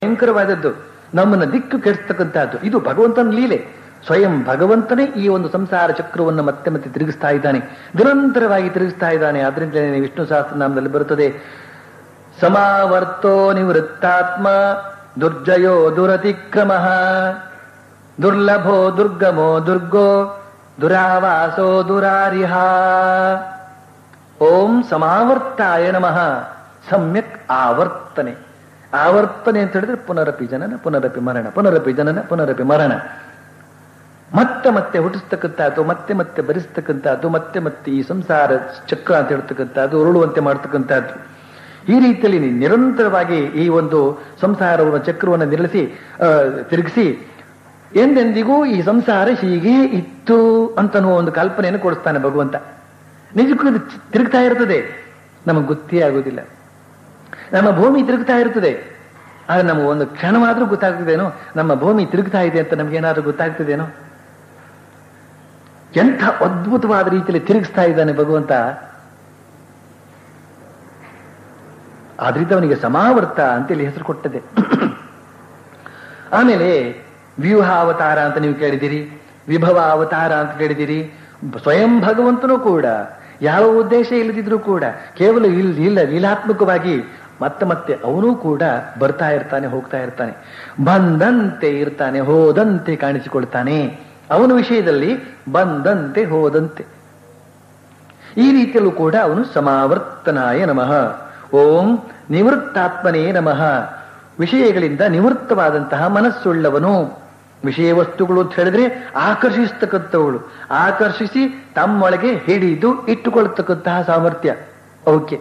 ಭಯಂಕರವಾದದ್ದು ನಮ್ಮನ್ನ ದಿಕ್ಕು ಕೆಡಿಸ್ತಕ್ಕಂತಹದ್ದು ಇದು ಭಗವಂತನ ಲೀಲೆ ಸ್ವಯಂ ಭಗವಂತನೇ ಈ ಒಂದು ಸಂಸಾರ ಚಕ್ರವನ್ನು ಮತ್ತೆ ಮತ್ತೆ ತಿರುಗಿಸ್ತಾ ಇದ್ದಾನೆ ನಿರಂತರವಾಗಿ ತಿರುಗಿಸ್ತಾ ಇದ್ದಾನೆ ಆದ್ರಿಂದಲೇ ವಿಷ್ಣು ಸಹಸ್ರನಾಮದಲ್ಲಿ ಬರುತ್ತದೆ ಸಮಾವರ್ತೋ ನಿವೃತ್ತಾತ್ಮ ದುರ್ಜಯೋ ದುರತಿಕ್ರಮ ದುರ್ಲಭೋ ದುರ್ಗಮೋ ದುರ್ಗೋ ದುರಾವಾಸೋ ದುರಾರಿಹ ಓಂ ಸಮಾವರ್ತಾಯ ನಮಃ ಸಮ್ಯಕ್ ಆವರ್ತನೆ ಆವರ್ತನೆ ಅಂತ ಹೇಳಿದ್ರೆ ಪುನರಪಿ ಜನನ ಪುನರಪಿ ಮರಣ ಪುನರಪಿ ಜನನ ಪುನರಪಿ ಮರಣ ಮತ್ತೆ ಮತ್ತೆ ಹುಟ್ಟಿಸ್ತಕ್ಕಂಥದ್ದು ಮತ್ತೆ ಮತ್ತೆ ಭರಿಸ್ತಕ್ಕಂಥದ್ದು ಮತ್ತೆ ಮತ್ತೆ ಈ ಸಂಸಾರ ಚಕ್ರ ಅಂತ ಹೇಳ್ತಕ್ಕಂಥದ್ದು ಉರುಳುವಂತೆ ಮಾಡ್ತಕ್ಕಂಥದ್ದು ಈ ರೀತಿಯಲ್ಲಿ ನೀನು ನಿರಂತರವಾಗಿ ಈ ಒಂದು ಸಂಸಾರವನ್ನು ಚಕ್ರವನ್ನು ನಿಲ್ಲಿಸಿ ಆ, ತಿರುಗಿಸಿ ಎಂದೆಂದಿಗೂ ಈ ಸಂಸಾರ ಹೀಗೆ ಇತ್ತು ಅಂತನ್ನುವ ಒಂದು ಕಲ್ಪನೆಯನ್ನು ಕೊಡಿಸ್ತಾನೆ ಭಗವಂತ ನಿಜಕ್ಕೂ ಇದು ಚಿ- ತಿರುಗ್ತಾ ಇರ್ತದೆ ನಮಗೆ ಗೊತ್ತೇ ಆಗುದಿಲ್ಲ ನಮ್ಮ ಭೂಮಿ ತಿರುಗ್ತಾ ಇರ್ತದೆ ಆದ್ರೆ ನಮಗೆ ಒಂದು ಕ್ಷಣವಾದ್ರೂ ಗೊತ್ತಾಗ್ತದೇನೋ ನಮ್ಮ ಭೂಮಿ ತಿರುಗ್ತಾ ಇದೆ ಅಂತ ನಮ್ಗೆ ಏನಾದ್ರೂ ಗೊತ್ತಾಗ್ತದೇನೋ ಎಂಥ ಅದ್ಭುತವಾದ ರೀತಿಯಲ್ಲಿ ತಿರುಗಿಸ್ತಾ ಇದ್ದಾನೆ ಭಗವಂತ ಆದ್ರಿಂದ ಅವನಿಗೆ ಸಮಾವರ್ತ ಅಂತೇಳಿ ಹೆಸರು ಕೊಟ್ಟದೆ ಆಮೇಲೆ ವ್ಯೂಹ ಅವತಾರ ಅಂತ ನೀವು ಕೇಳಿದಿರಿ ವಿಭವ ಅವತಾರ ಅಂತ ಕೇಳಿದಿರಿ ಸ್ವಯಂ ಭಗವಂತನೂ ಕೂಡ ಯಾವ ಉದ್ದೇಶ ಇಲ್ಲದಿದ್ರೂ ಕೂಡ ಕೇವಲ ಇಲ್ ಇಲ್ಲ ಲೀಲಾತ್ಮಕವಾಗಿ ಮತ್ತೆ ಮತ್ತೆ ಅವನು ಕೂಡ ಬರ್ತಾ ಇರ್ತಾನೆ ಹೋಗ್ತಾ ಇರ್ತಾನೆ ಬಂದಂತೆ ಇರ್ತಾನೆ ಹೋದಂತೆ ಕಾಣಿಸಿಕೊಳ್ತಾನೆ ಅವನ ವಿಷಯದಲ್ಲಿ ಬಂದಂತೆ ಹೋದಂತೆ ಈ ರೀತಿಯಲ್ಲೂ ಕೂಡ ಅವನು ಸಮಾವರ್ತನಾಯ ನಮಃ ಓಂ ನಿವೃತ್ತಾತ್ಮನೇ ನಮಃ ವಿಷಯಗಳಿಂದ ನಿವೃತ್ತವಾದಂತಹ ಮನಸ್ಸುಳ್ಳವನು ವಿಷಯ ವಸ್ತುಗಳು ಅಂತ ಹೇಳಿದ್ರೆ ಆಕರ್ಷಿಸ್ತಕ್ಕಂಥವಳು ಆಕರ್ಷಿಸಿ ತಮ್ಮೊಳಗೆ ಹಿಡಿದು ಇಟ್ಟುಕೊಳ್ತಕ್ಕಂತಹ ಸಾಮರ್ಥ್ಯ ಅವಕ್ಕೆ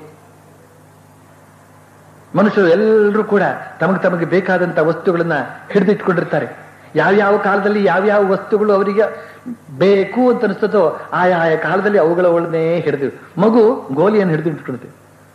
ಮನುಷ್ಯರು ಎಲ್ಲರೂ ಕೂಡ ತಮಗೆ ತಮಗೆ ಬೇಕಾದಂತಹ ವಸ್ತುಗಳನ್ನ ಹಿಡಿದಿಟ್ಕೊಂಡಿರ್ತಾರೆ ಯಾವ್ಯಾವ ಕಾಲದಲ್ಲಿ ಯಾವ್ಯಾವ ವಸ್ತುಗಳು ಅವರಿಗೆ ಬೇಕು ಅಂತ ಅನಿಸ್ತದೋ ಆಯಾ ಆಯಾ ಕಾಲದಲ್ಲಿ ಅವುಗಳ ಒಳನೇ ಹಿಡಿದು ಮಗು ಗೋಲಿಯನ್ನು ಹಿಡಿದು ಇಟ್ಕೊಳ್ತೇವೆ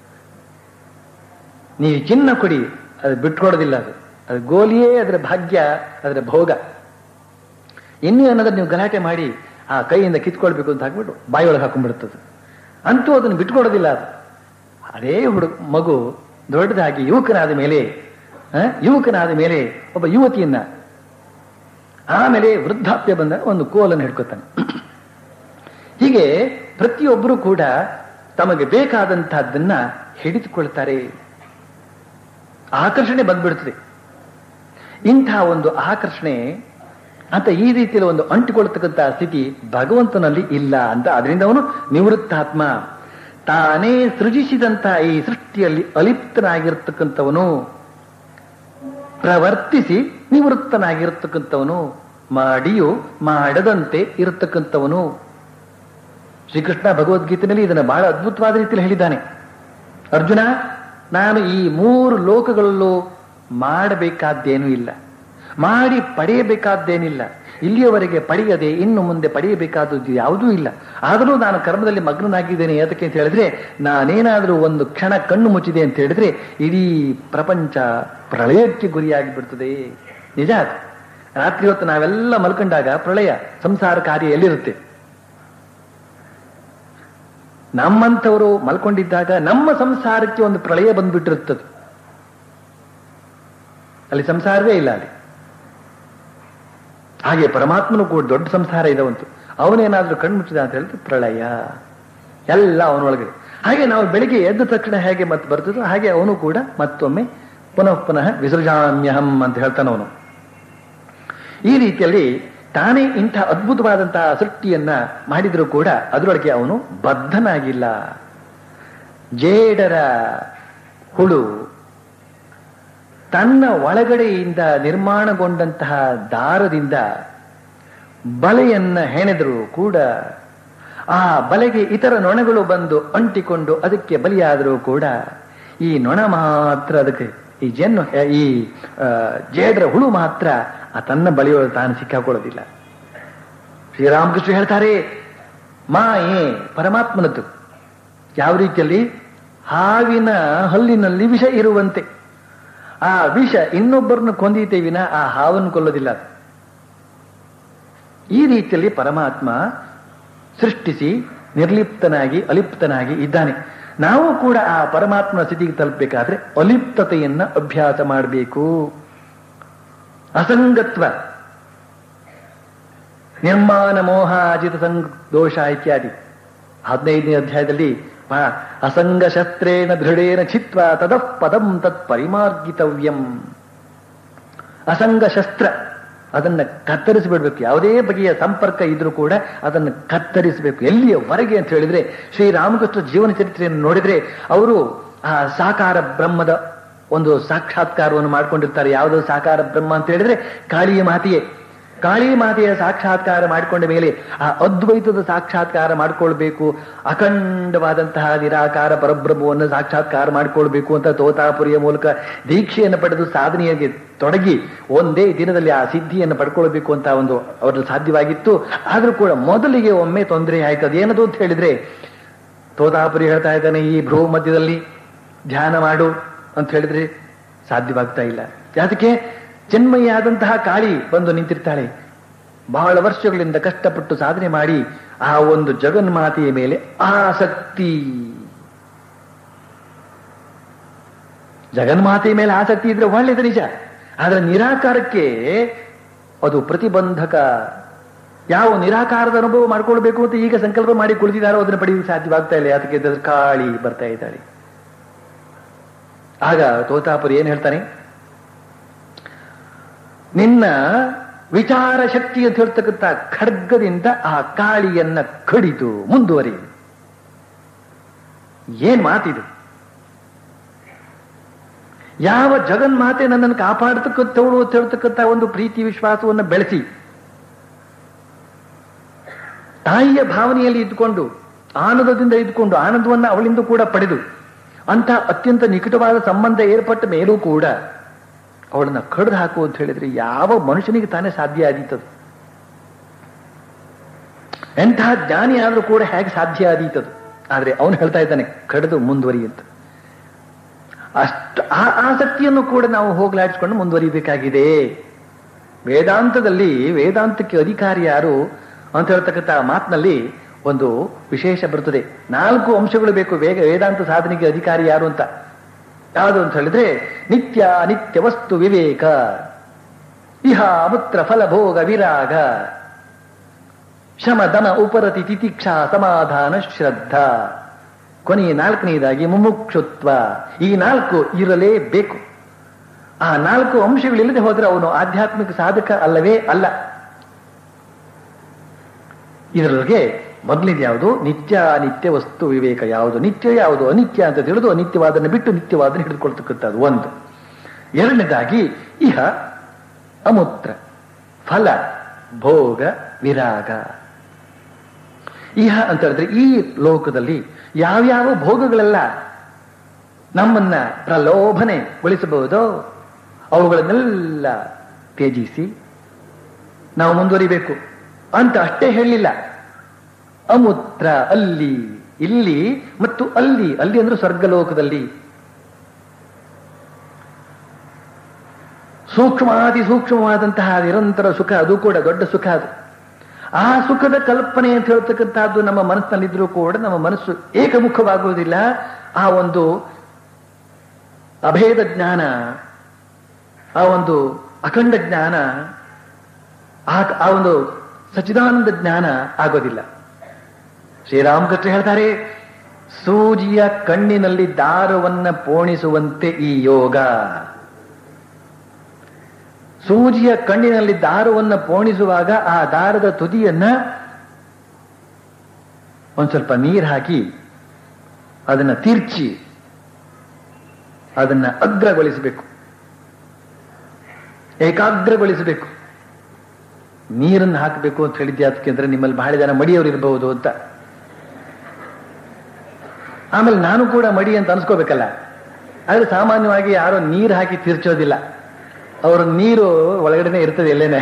ನೀವು ಚಿನ್ನ ಕೊಡಿ ಅದು ಬಿಟ್ಕೊಡೋದಿಲ್ಲ ಅದು ಅದು ಗೋಲಿಯೇ ಅದರ ಭಾಗ್ಯ ಅದರ ಭೋಗ ಇನ್ನು ಅನ್ನೋದನ್ನ ನೀವು ಗಲಾಟೆ ಮಾಡಿ ಆ ಕೈಯಿಂದ ಕಿತ್ಕೊಳ್ಬೇಕು ಅಂತ ಹಾಕ್ಬಿಟ್ಟು ಬಾಯಿಯೊಳಗೆ ಹಾಕೊಂಡ್ಬಿಡ್ತದೆ ಅಂತೂ ಅದನ್ನು ಬಿಟ್ಕೊಡೋದಿಲ್ಲ ಅದು ಅದೇ ಹುಡುಗ ಮಗು ದೊಡ್ಡದಾಗಿ ಯುವಕನಾದ ಮೇಲೆ ಆ, ಯುವಕನಾದ ಮೇಲೆ ಒಬ್ಬ ಯುವತಿಯನ್ನ ಆಮೇಲೆ ವೃದ್ಧಾಪ್ಯ ಬಂದ ಒಂದು ಕೋಲನ್ನು ಹಿಡ್ಕೊತಾನೆ ಹೀಗೆ ಪ್ರತಿಯೊಬ್ಬರು ಕೂಡ ತಮಗೆ ಬೇಕಾದಂತಹದ್ದನ್ನ ಹಿಡಿದುಕೊಳ್ತಾರೆ ಆಕರ್ಷಣೆ ಬಂದ್ಬಿಡ್ತದೆ ಇಂಥ ಒಂದು ಆಕರ್ಷಣೆ ಅಂತ ಈ ರೀತಿಯಲ್ಲಿ ಒಂದು ಅಂಟಿಕೊಳ್ತಕ್ಕಂತಹ ಸ್ಥಿತಿ ಭಗವಂತನಲ್ಲಿ ಇಲ್ಲ ಅಂತ ಅದರಿಂದ ಅವನು ನಿವೃತ್ತಾತ್ಮ ತಾನೇ ಸೃಜಿಸಿದಂತ ಈ ಸೃಷ್ಟಿಯಲ್ಲಿ ಅಲಿಪ್ತನಾಗಿರ್ತಕ್ಕಂಥವನು ಪ್ರವರ್ತಿಸಿ ನಿವೃತ್ತನಾಗಿರ್ತಕ್ಕಂಥವನು ಮಾಡಿಯೂ ಮಾಡದಂತೆ ಇರತಕ್ಕಂಥವನು ಶ್ರೀಕೃಷ್ಣ ಭಗವದ್ಗೀತೆಯಲ್ಲಿ ಇದನ್ನು ಬಹಳ ಅದ್ಭುತವಾದ ರೀತಿಯಲ್ಲಿ ಹೇಳಿದ್ದಾನೆ ಅರ್ಜುನ ನಾನು ಈ ಮೂರು ಲೋಕಗಳಲ್ಲೂ ಮಾಡಬೇಕಾದ್ದೇನೂ ಇಲ್ಲ ಮಾಡಿ ಪಡೆಯಬೇಕಾದ್ದೇನಿಲ್ಲ ಇಲ್ಲಿಯವರೆಗೆ ಪಡೆಯದೆ ಇನ್ನು ಮುಂದೆ ಪಡೆಯಬೇಕಾದದ್ದು ಯಾವುದೂ ಇಲ್ಲ ಆದರೂ ನಾನು ಕರ್ಮದಲ್ಲಿ ಮಗ್ನನಾಗಿದ್ದೇನೆ ಯಾತಕ್ಕೆ ಅಂತ ಹೇಳಿದ್ರೆ ನಾನೇನಾದರೂ ಒಂದು ಕ್ಷಣ ಕಣ್ಣು ಮುಚ್ಚಿದೆ ಅಂತ ಹೇಳಿದ್ರೆ ಇಡೀ ಪ್ರಪಂಚ ಪ್ರಳಯಕ್ಕೆ ಗುರಿಯಾಗಿ ಬಿಡ್ತದೆ ನಿಜ ಅದು ರಾತ್ರಿ ಹೊತ್ತು ನಾವೆಲ್ಲ ಮಲ್ಕೊಂಡಾಗ ಪ್ರಳಯ ಸಂಸಾರ ಕಾರ್ಯ ಎಲ್ಲಿರುತ್ತೆ ನಮ್ಮಂಥವರು ಮಲ್ಕೊಂಡಿದ್ದಾಗ ನಮ್ಮ ಸಂಸಾರಕ್ಕೆ ಒಂದು ಪ್ರಳಯ ಬಂದ್ಬಿಟ್ಟಿರುತ್ತದೆ ಅಲ್ಲಿ ಸಂಸಾರವೇ ಇಲ್ಲ ಅಲ್ಲಿ ಹಾಗೆ ಪರಮಾತ್ಮನು ಕೂಡ ದೊಡ್ಡ ಸಂಸಾರ ಇದಾವಂತು ಅವನೇನಾದ್ರೂ ಕಣ್ಮುಚ್ಚಿದ ಅಂತ ಹೇಳಿದ್ರೆ ಪ್ರಳಯ ಎಲ್ಲ ಅವನೊಳಗೆ ಹಾಗೆ ನಾವು ಬೆಳಿಗ್ಗೆ ಎದ್ದ ತಕ್ಷಣ ಹೇಗೆ ಮತ್ತೆ ಬರ್ತದೋ ಹಾಗೆ ಅವನು ಕೂಡ ಮತ್ತೊಮ್ಮೆ ಪುನಃ ಪುನಃ ವಿಸರ್ಜಾಮ್ಯಹಂ ಅಂತ ಹೇಳ್ತಾನೆ ಅವನು ಈ ರೀತಿಯಲ್ಲಿ ತಾನೇ ಇಂಥ ಅದ್ಭುತವಾದಂತಹ ಸೃಷ್ಟಿಯನ್ನ ಮಾಡಿದರೂ ಕೂಡ ಅದರೊಳಗೆ ಅವನು ಬದ್ಧನಾಗಿಲ್ಲ ಜೇಡರ ಹುಳು ತನ್ನ ಒಳಗಡೆಯಿಂದ ನಿರ್ಮಾಣಗೊಂಡಂತಹ ದಾರದಿಂದ ಬಲೆಯನ್ನ ಹೆಣೆದರೂ ಕೂಡ ಆ ಬಲೆಗೆ ಇತರ ನೊಣಗಳು ಬಂದು ಅಂಟಿಕೊಂಡು ಅದಕ್ಕೆ ಬಲಿಯಾದರೂ ಕೂಡ ಈ ನೊಣ ಮಾತ್ರ ಅದಕ್ಕೆ ಈ ಜನ್ನು ಈ ಆ, ಜೇಡರ ಹುಳು ಮಾತ್ರ ಆ ತನ್ನ ಬಲಿಯೊಳಗೆ ತಾನು ಸಿಕ್ಕಾಕೊಳ್ಳೋದಿಲ್ಲ ಶ್ರೀರಾಮಕೃಷ್ಣ ಹೇಳ್ತಾರೆ ಮಾಯೆ ಪರಮಾತ್ಮನದ್ದು ಯಾವ ರೀತಿಯಲ್ಲಿ ಹಾವಿನ ಹಲ್ಲಿನಲ್ಲಿ ವಿಷ ಇರುವಂತೆ ಆ ವಿಷ ಇನ್ನೊಬ್ಬರನ್ನು ಕೊಂದೀತೆ ವಿನ ಆ ಹಾವನ್ನು ಕೊಲ್ಲೋದಿಲ್ಲ ಅದು. ಈ ರೀತಿಯಲ್ಲಿ ಪರಮಾತ್ಮ ಸೃಷ್ಟಿಸಿ ನಿರ್ಲಿಪ್ತನಾಗಿ ಅಲಿಪ್ತನಾಗಿ ಇದ್ದಾನೆ ನಾವು ಕೂಡ ಆ ಪರಮಾತ್ಮನ ಸ್ಥಿತಿಗೆ ತಲುಪಬೇಕಾದ್ರೆ ಅಲಿಪ್ತತೆಯನ್ನ ಅಭ್ಯಾಸ ಮಾಡಬೇಕು ಅಸಂಗತ್ವ ನಿರ್ಮಾಣ ಮೋಹ ಅಜಿತ ಸಂಗ ದೋಷ ಇತ್ಯಾದಿ ಹದಿನೈದನೇ ಅಧ್ಯಾಯದಲ್ಲಿ ಆ, ಅಸಂಗ ಶಸ್ತ್ರೇಣ ದೃಢೇನ ಚಿತ್ವ ತದಃ ಪದಂ ತತ್ ಪರಿಮಾರ್ಗಿತವ್ಯಂ ಅಸಂಗ ಶಸ್ತ್ರ ಅದನ್ನ ಕತ್ತರಿಸಿ ಬಿಡ್ಬೇಕು ಯಾವುದೇ ಬಗೆಯ ಸಂಪರ್ಕ ಇದ್ರೂ ಕೂಡ ಅದನ್ನು ಕತ್ತರಿಸಬೇಕು ಎಲ್ಲಿಯವರೆಗೆ ಅಂತ ಹೇಳಿದ್ರೆ ಶ್ರೀರಾಮಕೃಷ್ಣ ಜೀವನ ಚರಿತ್ರೆಯನ್ನು ನೋಡಿದ್ರೆ ಅವರು ಆ ಸಾಕಾರ ಬ್ರಹ್ಮದ ಒಂದು ಸಾಕ್ಷಾತ್ಕಾರವನ್ನು ಮಾಡ್ಕೊಂಡಿರ್ತಾರೆ ಯಾವುದೋ ಸಾಕಾರ ಬ್ರಹ್ಮ ಅಂತ ಹೇಳಿದ್ರೆ ಕಾಳಿಯ ಮಾತೆಯೇ ಕಾಳಿ ಮಾತೆಯ ಸಾಕ್ಷಾತ್ಕಾರ ಮಾಡಿಕೊಂಡ ಮೇಲೆ ಆ ಅದ್ವೈತದ ಸಾಕ್ಷಾತ್ಕಾರ ಮಾಡಿಕೊಳ್ಬೇಕು ಅಖಂಡವಾದಂತಹ ನಿರಾಕಾರ ಪರಬ್ರಹ್ಮವನ್ನು ಸಾಕ್ಷಾತ್ಕಾರ ಮಾಡಿಕೊಳ್ಬೇಕು ಅಂತ ತೋತಾಪುರಿಯ ಮೂಲಕ ದೀಕ್ಷೆಯನ್ನು ಪಡೆದು ಸಾಧನೆಯಾಗಿ ತೊಡಗಿ ಒಂದೇ ದಿನದಲ್ಲಿ ಆ ಸಿದ್ಧಿಯನ್ನು ಪಡ್ಕೊಳ್ಬೇಕು ಅಂತ ಒಂದು ಅವರಲ್ಲಿ ಸಾಧ್ಯವಾಗಿತ್ತು ಆದ್ರೂ ಕೂಡ ಮೊದಲಿಗೆ ಒಮ್ಮೆ ತೊಂದರೆ ಆಯ್ತು ಅದೇನದು ಅಂತ ಹೇಳಿದ್ರೆ ತೋತಾಪುರಿ ಹೇಳ್ತಾ ಇದ್ದಾನೆ ಈ ಭ್ರೂ ಮಧ್ಯದಲ್ಲಿ ಧ್ಯಾನ ಮಾಡು ಅಂತ ಹೇಳಿದ್ರೆ ಸಾಧ್ಯವಾಗ್ತಾ ಇಲ್ಲ ಯಾತಕ್ಕೆ ಜನ್ಮಯ್ಯಾದಂತಹ ಕಾಳಿ ಬಂದು ನಿಂತಿರ್ತಾಳೆ ಬಹಳ ವರ್ಷಗಳಿಂದ ಕಷ್ಟಪಟ್ಟು ಸಾಧನೆ ಮಾಡಿ ಆ ಒಂದು ಜಗನ್ಮಾತೆಯ ಮೇಲೆ ಆಸಕ್ತಿ ಜಗನ್ಮಾತೆಯ ಮೇಲೆ ಆಸಕ್ತಿ ಇದ್ರೆ ಒಳ್ಳೇದು ನಿಜ ಆದ್ರೆ ನಿರಾಕಾರಕ್ಕೆ ಅದು ಪ್ರತಿಬಂಧಕ ಯಾವ ನಿರಾಕಾರದ ಅನುಭವ ಮಾಡ್ಕೊಳ್ಬೇಕು ಅಂತ ಈಗ ಸಂಕಲ್ಪ ಮಾಡಿ ಕುಳಿತಿದ್ದಾರೋ ಅದನ್ನು ಪಡೆಯಲಿಕ್ಕೆ ಸಾಧ್ಯವಾಗ್ತಾ ಇಲ್ಲ ಯಾತಕ್ಕೆ ಅಂತಂದ್ರೆ ಕಾಳಿ ಬರ್ತಾ ಇದ್ದಾಳೆ ಆಗ ತೋತಾಪುರಿ ಏನ್ ಹೇಳ್ತಾನೆ ನಿನ್ನ ವಿಚಾರ ಶಕ್ತಿ ಅಂತ ಹೇಳ್ತಕ್ಕಂಥ ಖಡ್ಗದಿಂದ ಆ ಕಾಳಿಯನ್ನ ಕಡಿದು ಮುಂದುವರಿ ಏನ್ ಮಾತಿದು ಯಾವ ಜಗನ್ಮಾತೆ ನನ್ನನ್ನು ಕಾಪಾಡತಕ್ಕಂಥವಳು ಅಂತ ಹೇಳ್ತಕ್ಕಂಥ ಒಂದು ಪ್ರೀತಿ ವಿಶ್ವಾಸವನ್ನು ಬೆಳೆಸಿ ತಾಯಿಯ ಭಾವನೆಯಲ್ಲಿ ಇದ್ದುಕೊಂಡು ಆನಂದದಿಂದ ಇದ್ದುಕೊಂಡು ಆನಂದವನ್ನ ಅವಳಿಂದ ಕೂಡ ಪಡೆದು ಅಂತ ಅತ್ಯಂತ ನಿಕಟವಾದ ಸಂಬಂಧ ಏರ್ಪಟ್ಟ ಮೇಲೂ ಕೂಡ ಅವಳನ್ನ ಕಡ್ದು ಹಾಕು ಅಂತ ಹೇಳಿದ್ರೆ ಯಾವ ಮನುಷ್ಯನಿಗೆ ತಾನೇ ಸಾಧ್ಯ ಆದೀತದು ಎಂತಹ ಜ್ಞಾನಿ ಆದ್ರೂ ಕೂಡ ಹೇಗೆ ಸಾಧ್ಯ ಆದೀತದು ಆದ್ರೆ ಅವನು ಹೇಳ್ತಾ ಇದ್ದಾನೆ ಕಡಿದು ಮುಂದುವರಿ ಅಂತ ಅಷ್ಟು ಆ ಆಸಕ್ತಿಯನ್ನು ಕೂಡ ನಾವು ಹೋಗ್ಲಾಡಿಸ್ಕೊಂಡು ಮುಂದುವರಿಬೇಕಾಗಿದೆ ವೇದಾಂತದಲ್ಲಿ ವೇದಾಂತಕ್ಕೆ ಅಧಿಕಾರಿ ಯಾರು ಅಂತ ಹೇಳ್ತಕ್ಕಂಥ ಮಾತಿನಲ್ಲಿ ಒಂದು ವಿಶೇಷ ಬರ್ತದೆ ನಾಲ್ಕು ಅಂಶಗಳು ಬೇಕು ವೇಗ ವೇದಾಂತ ಸಾಧನೆಗೆ ಅಧಿಕಾರಿ ಯಾರು ಅಂತ ಯಾವುದು ಅಂತ ಹೇಳಿದ್ರೆ ನಿತ್ಯ ಅನಿತ್ಯ ವಸ್ತು ವಿವೇಕ ಇಹ ಅಮುತ್ರ ಫಲಭೋಗ ವಿರಾಗ ಶಮ ದಮ ಉಪರತಿ ತಿತಿಕ್ಷಾ ಸಮಾಧಾನ ಶ್ರದ್ಧಾ ಕೊನೆಯ ನಾಲ್ಕನೆಯದಾಗಿ ಮುಮುಕ್ಷುತ್ವ ಈ ನಾಲ್ಕು ಇರಲೇಬೇಕು ಆ ನಾಲ್ಕು ಅಂಶಗಳಿಲ್ಲದೆ ಹೋದ್ರೆ ಅವನು ಆಧ್ಯಾತ್ಮಿಕ ಸಾಧಕ ಅಲ್ಲವೇ ಅಲ್ಲ ಇದರೊಳಗೆ ಮೊದಲಿಗೆ ಯಾವುದು ನಿತ್ಯ ಅನಿತ್ಯ ವಸ್ತು ವಿವೇಕ ಯಾವುದು ನಿತ್ಯ ಯಾವುದು ಅನಿತ್ಯ ಅಂತ ತಿಳಿದು ಅನಿತ್ಯವಾದನ್ನು ಬಿಟ್ಟು ನಿತ್ಯವಾದನ್ನು ಹಿಡಿದುಕೊಳ್ತಕ್ಕಂಥದ್ದು ಒಂದು ಎರಡನೇದಾಗಿ ಇಹ ಅಮೂತ್ರ ಫಲ ಭೋಗ ವಿರಾಗ ಇಹ ಅಂತ ಹೇಳಿದ್ರೆ ಈ ಲೋಕದಲ್ಲಿ ಯಾವ್ಯಾವ ಭೋಗಗಳೆಲ್ಲ ನಮ್ಮನ್ನ ಪ್ರಲೋಭನೆಗೊಳಿಸಬಹುದೋ ಅವುಗಳನ್ನೆಲ್ಲ ತ್ಯಜಿಸಿ ನಾವು ಮುಂದುವರಿಬೇಕು ಅಂತ ಅಷ್ಟೇ ಹೇಳಲಿಲ್ಲ ಅಮೂತ್ರ ಅಲ್ಲಿ ಇಲ್ಲಿ ಮತ್ತು ಅಲ್ಲಿ ಅಲ್ಲಿ ಅಂದ್ರೆ ಸ್ವರ್ಗಲೋಕದಲ್ಲಿ ಸೂಕ್ಷ್ಮಾತಿ ಸೂಕ್ಷ್ಮವಾದಂತಹ ನಿರಂತರ ಸುಖ ಅದು ಕೂಡ ದೊಡ್ಡ ಸುಖ ಅದು ಆ ಸುಖದ ಕಲ್ಪನೆ ಅಂತ ಹೇಳ್ತಕ್ಕಂಥದ್ದು ನಮ್ಮ ಮನಸ್ಸಿನಲ್ಲಿದ್ರೂ ಕೂಡ ನಮ್ಮ ಮನಸ್ಸು ಏಕಮುಖವಾಗುವುದಿಲ್ಲ ಆ ಒಂದು ಅಭೇದ ಜ್ಞಾನ ಆ ಒಂದು ಅಖಂಡ ಜ್ಞಾನ ಆ ಆ ಒಂದು ಸಚಿದಾನಂದ ಜ್ಞಾನ ಆಗೋದಿಲ್ಲ ಶ್ರೀರಾಮಕೃಷ್ಣ ಹೇಳ್ತಾರೆ ಸೂಜಿಯ ಕಣ್ಣಿನಲ್ಲಿ ದಾರವನ್ನ ಪೋಣಿಸುವಂತೆ ಈ ಯೋಗ ಸೂಜಿಯ ಕಣ್ಣಿನಲ್ಲಿ ದಾರವನ್ನ ಪೋಣಿಸುವಾಗ ಆ ದಾರದ ತುದಿಯನ್ನ ಒಂದ್ ಸ್ವಲ್ಪ ನೀರು ಹಾಕಿ ಅದನ್ನ ತಿರ್ಚಿ ಅದನ್ನ ಅಗ್ರಗೊಳಿಸಬೇಕು ಏಕಾಗ್ರಗೊಳಿಸಬೇಕು ನೀರನ್ನು ಹಾಕಬೇಕು ಅಂತ ಹೇಳಿದ್ದೆ ಅದಕ್ಕೆ ಅಂದ್ರೆ ನಿಮ್ಮಲ್ಲಿ ಬಹಳ ಜನ ಮಡಿಯವರು ಇರಬಹುದು ಅಂತ ಆಮೇಲೆ ನಾನು ಕೂಡ ಮಡಿ ಅಂತ ಅನ್ಸ್ಕೋಬೇಕಲ್ಲ ಆದ್ರೆ ಸಾಮಾನ್ಯವಾಗಿ ಯಾರೋ ನೀರು ಹಾಕಿ ತಿರ್ಚೋದಿಲ್ಲ ಅವರ ನೀರು ಒಳಗಡೆನೆ ಇರ್ತದೆ ಎಲ್ಲೇನೆ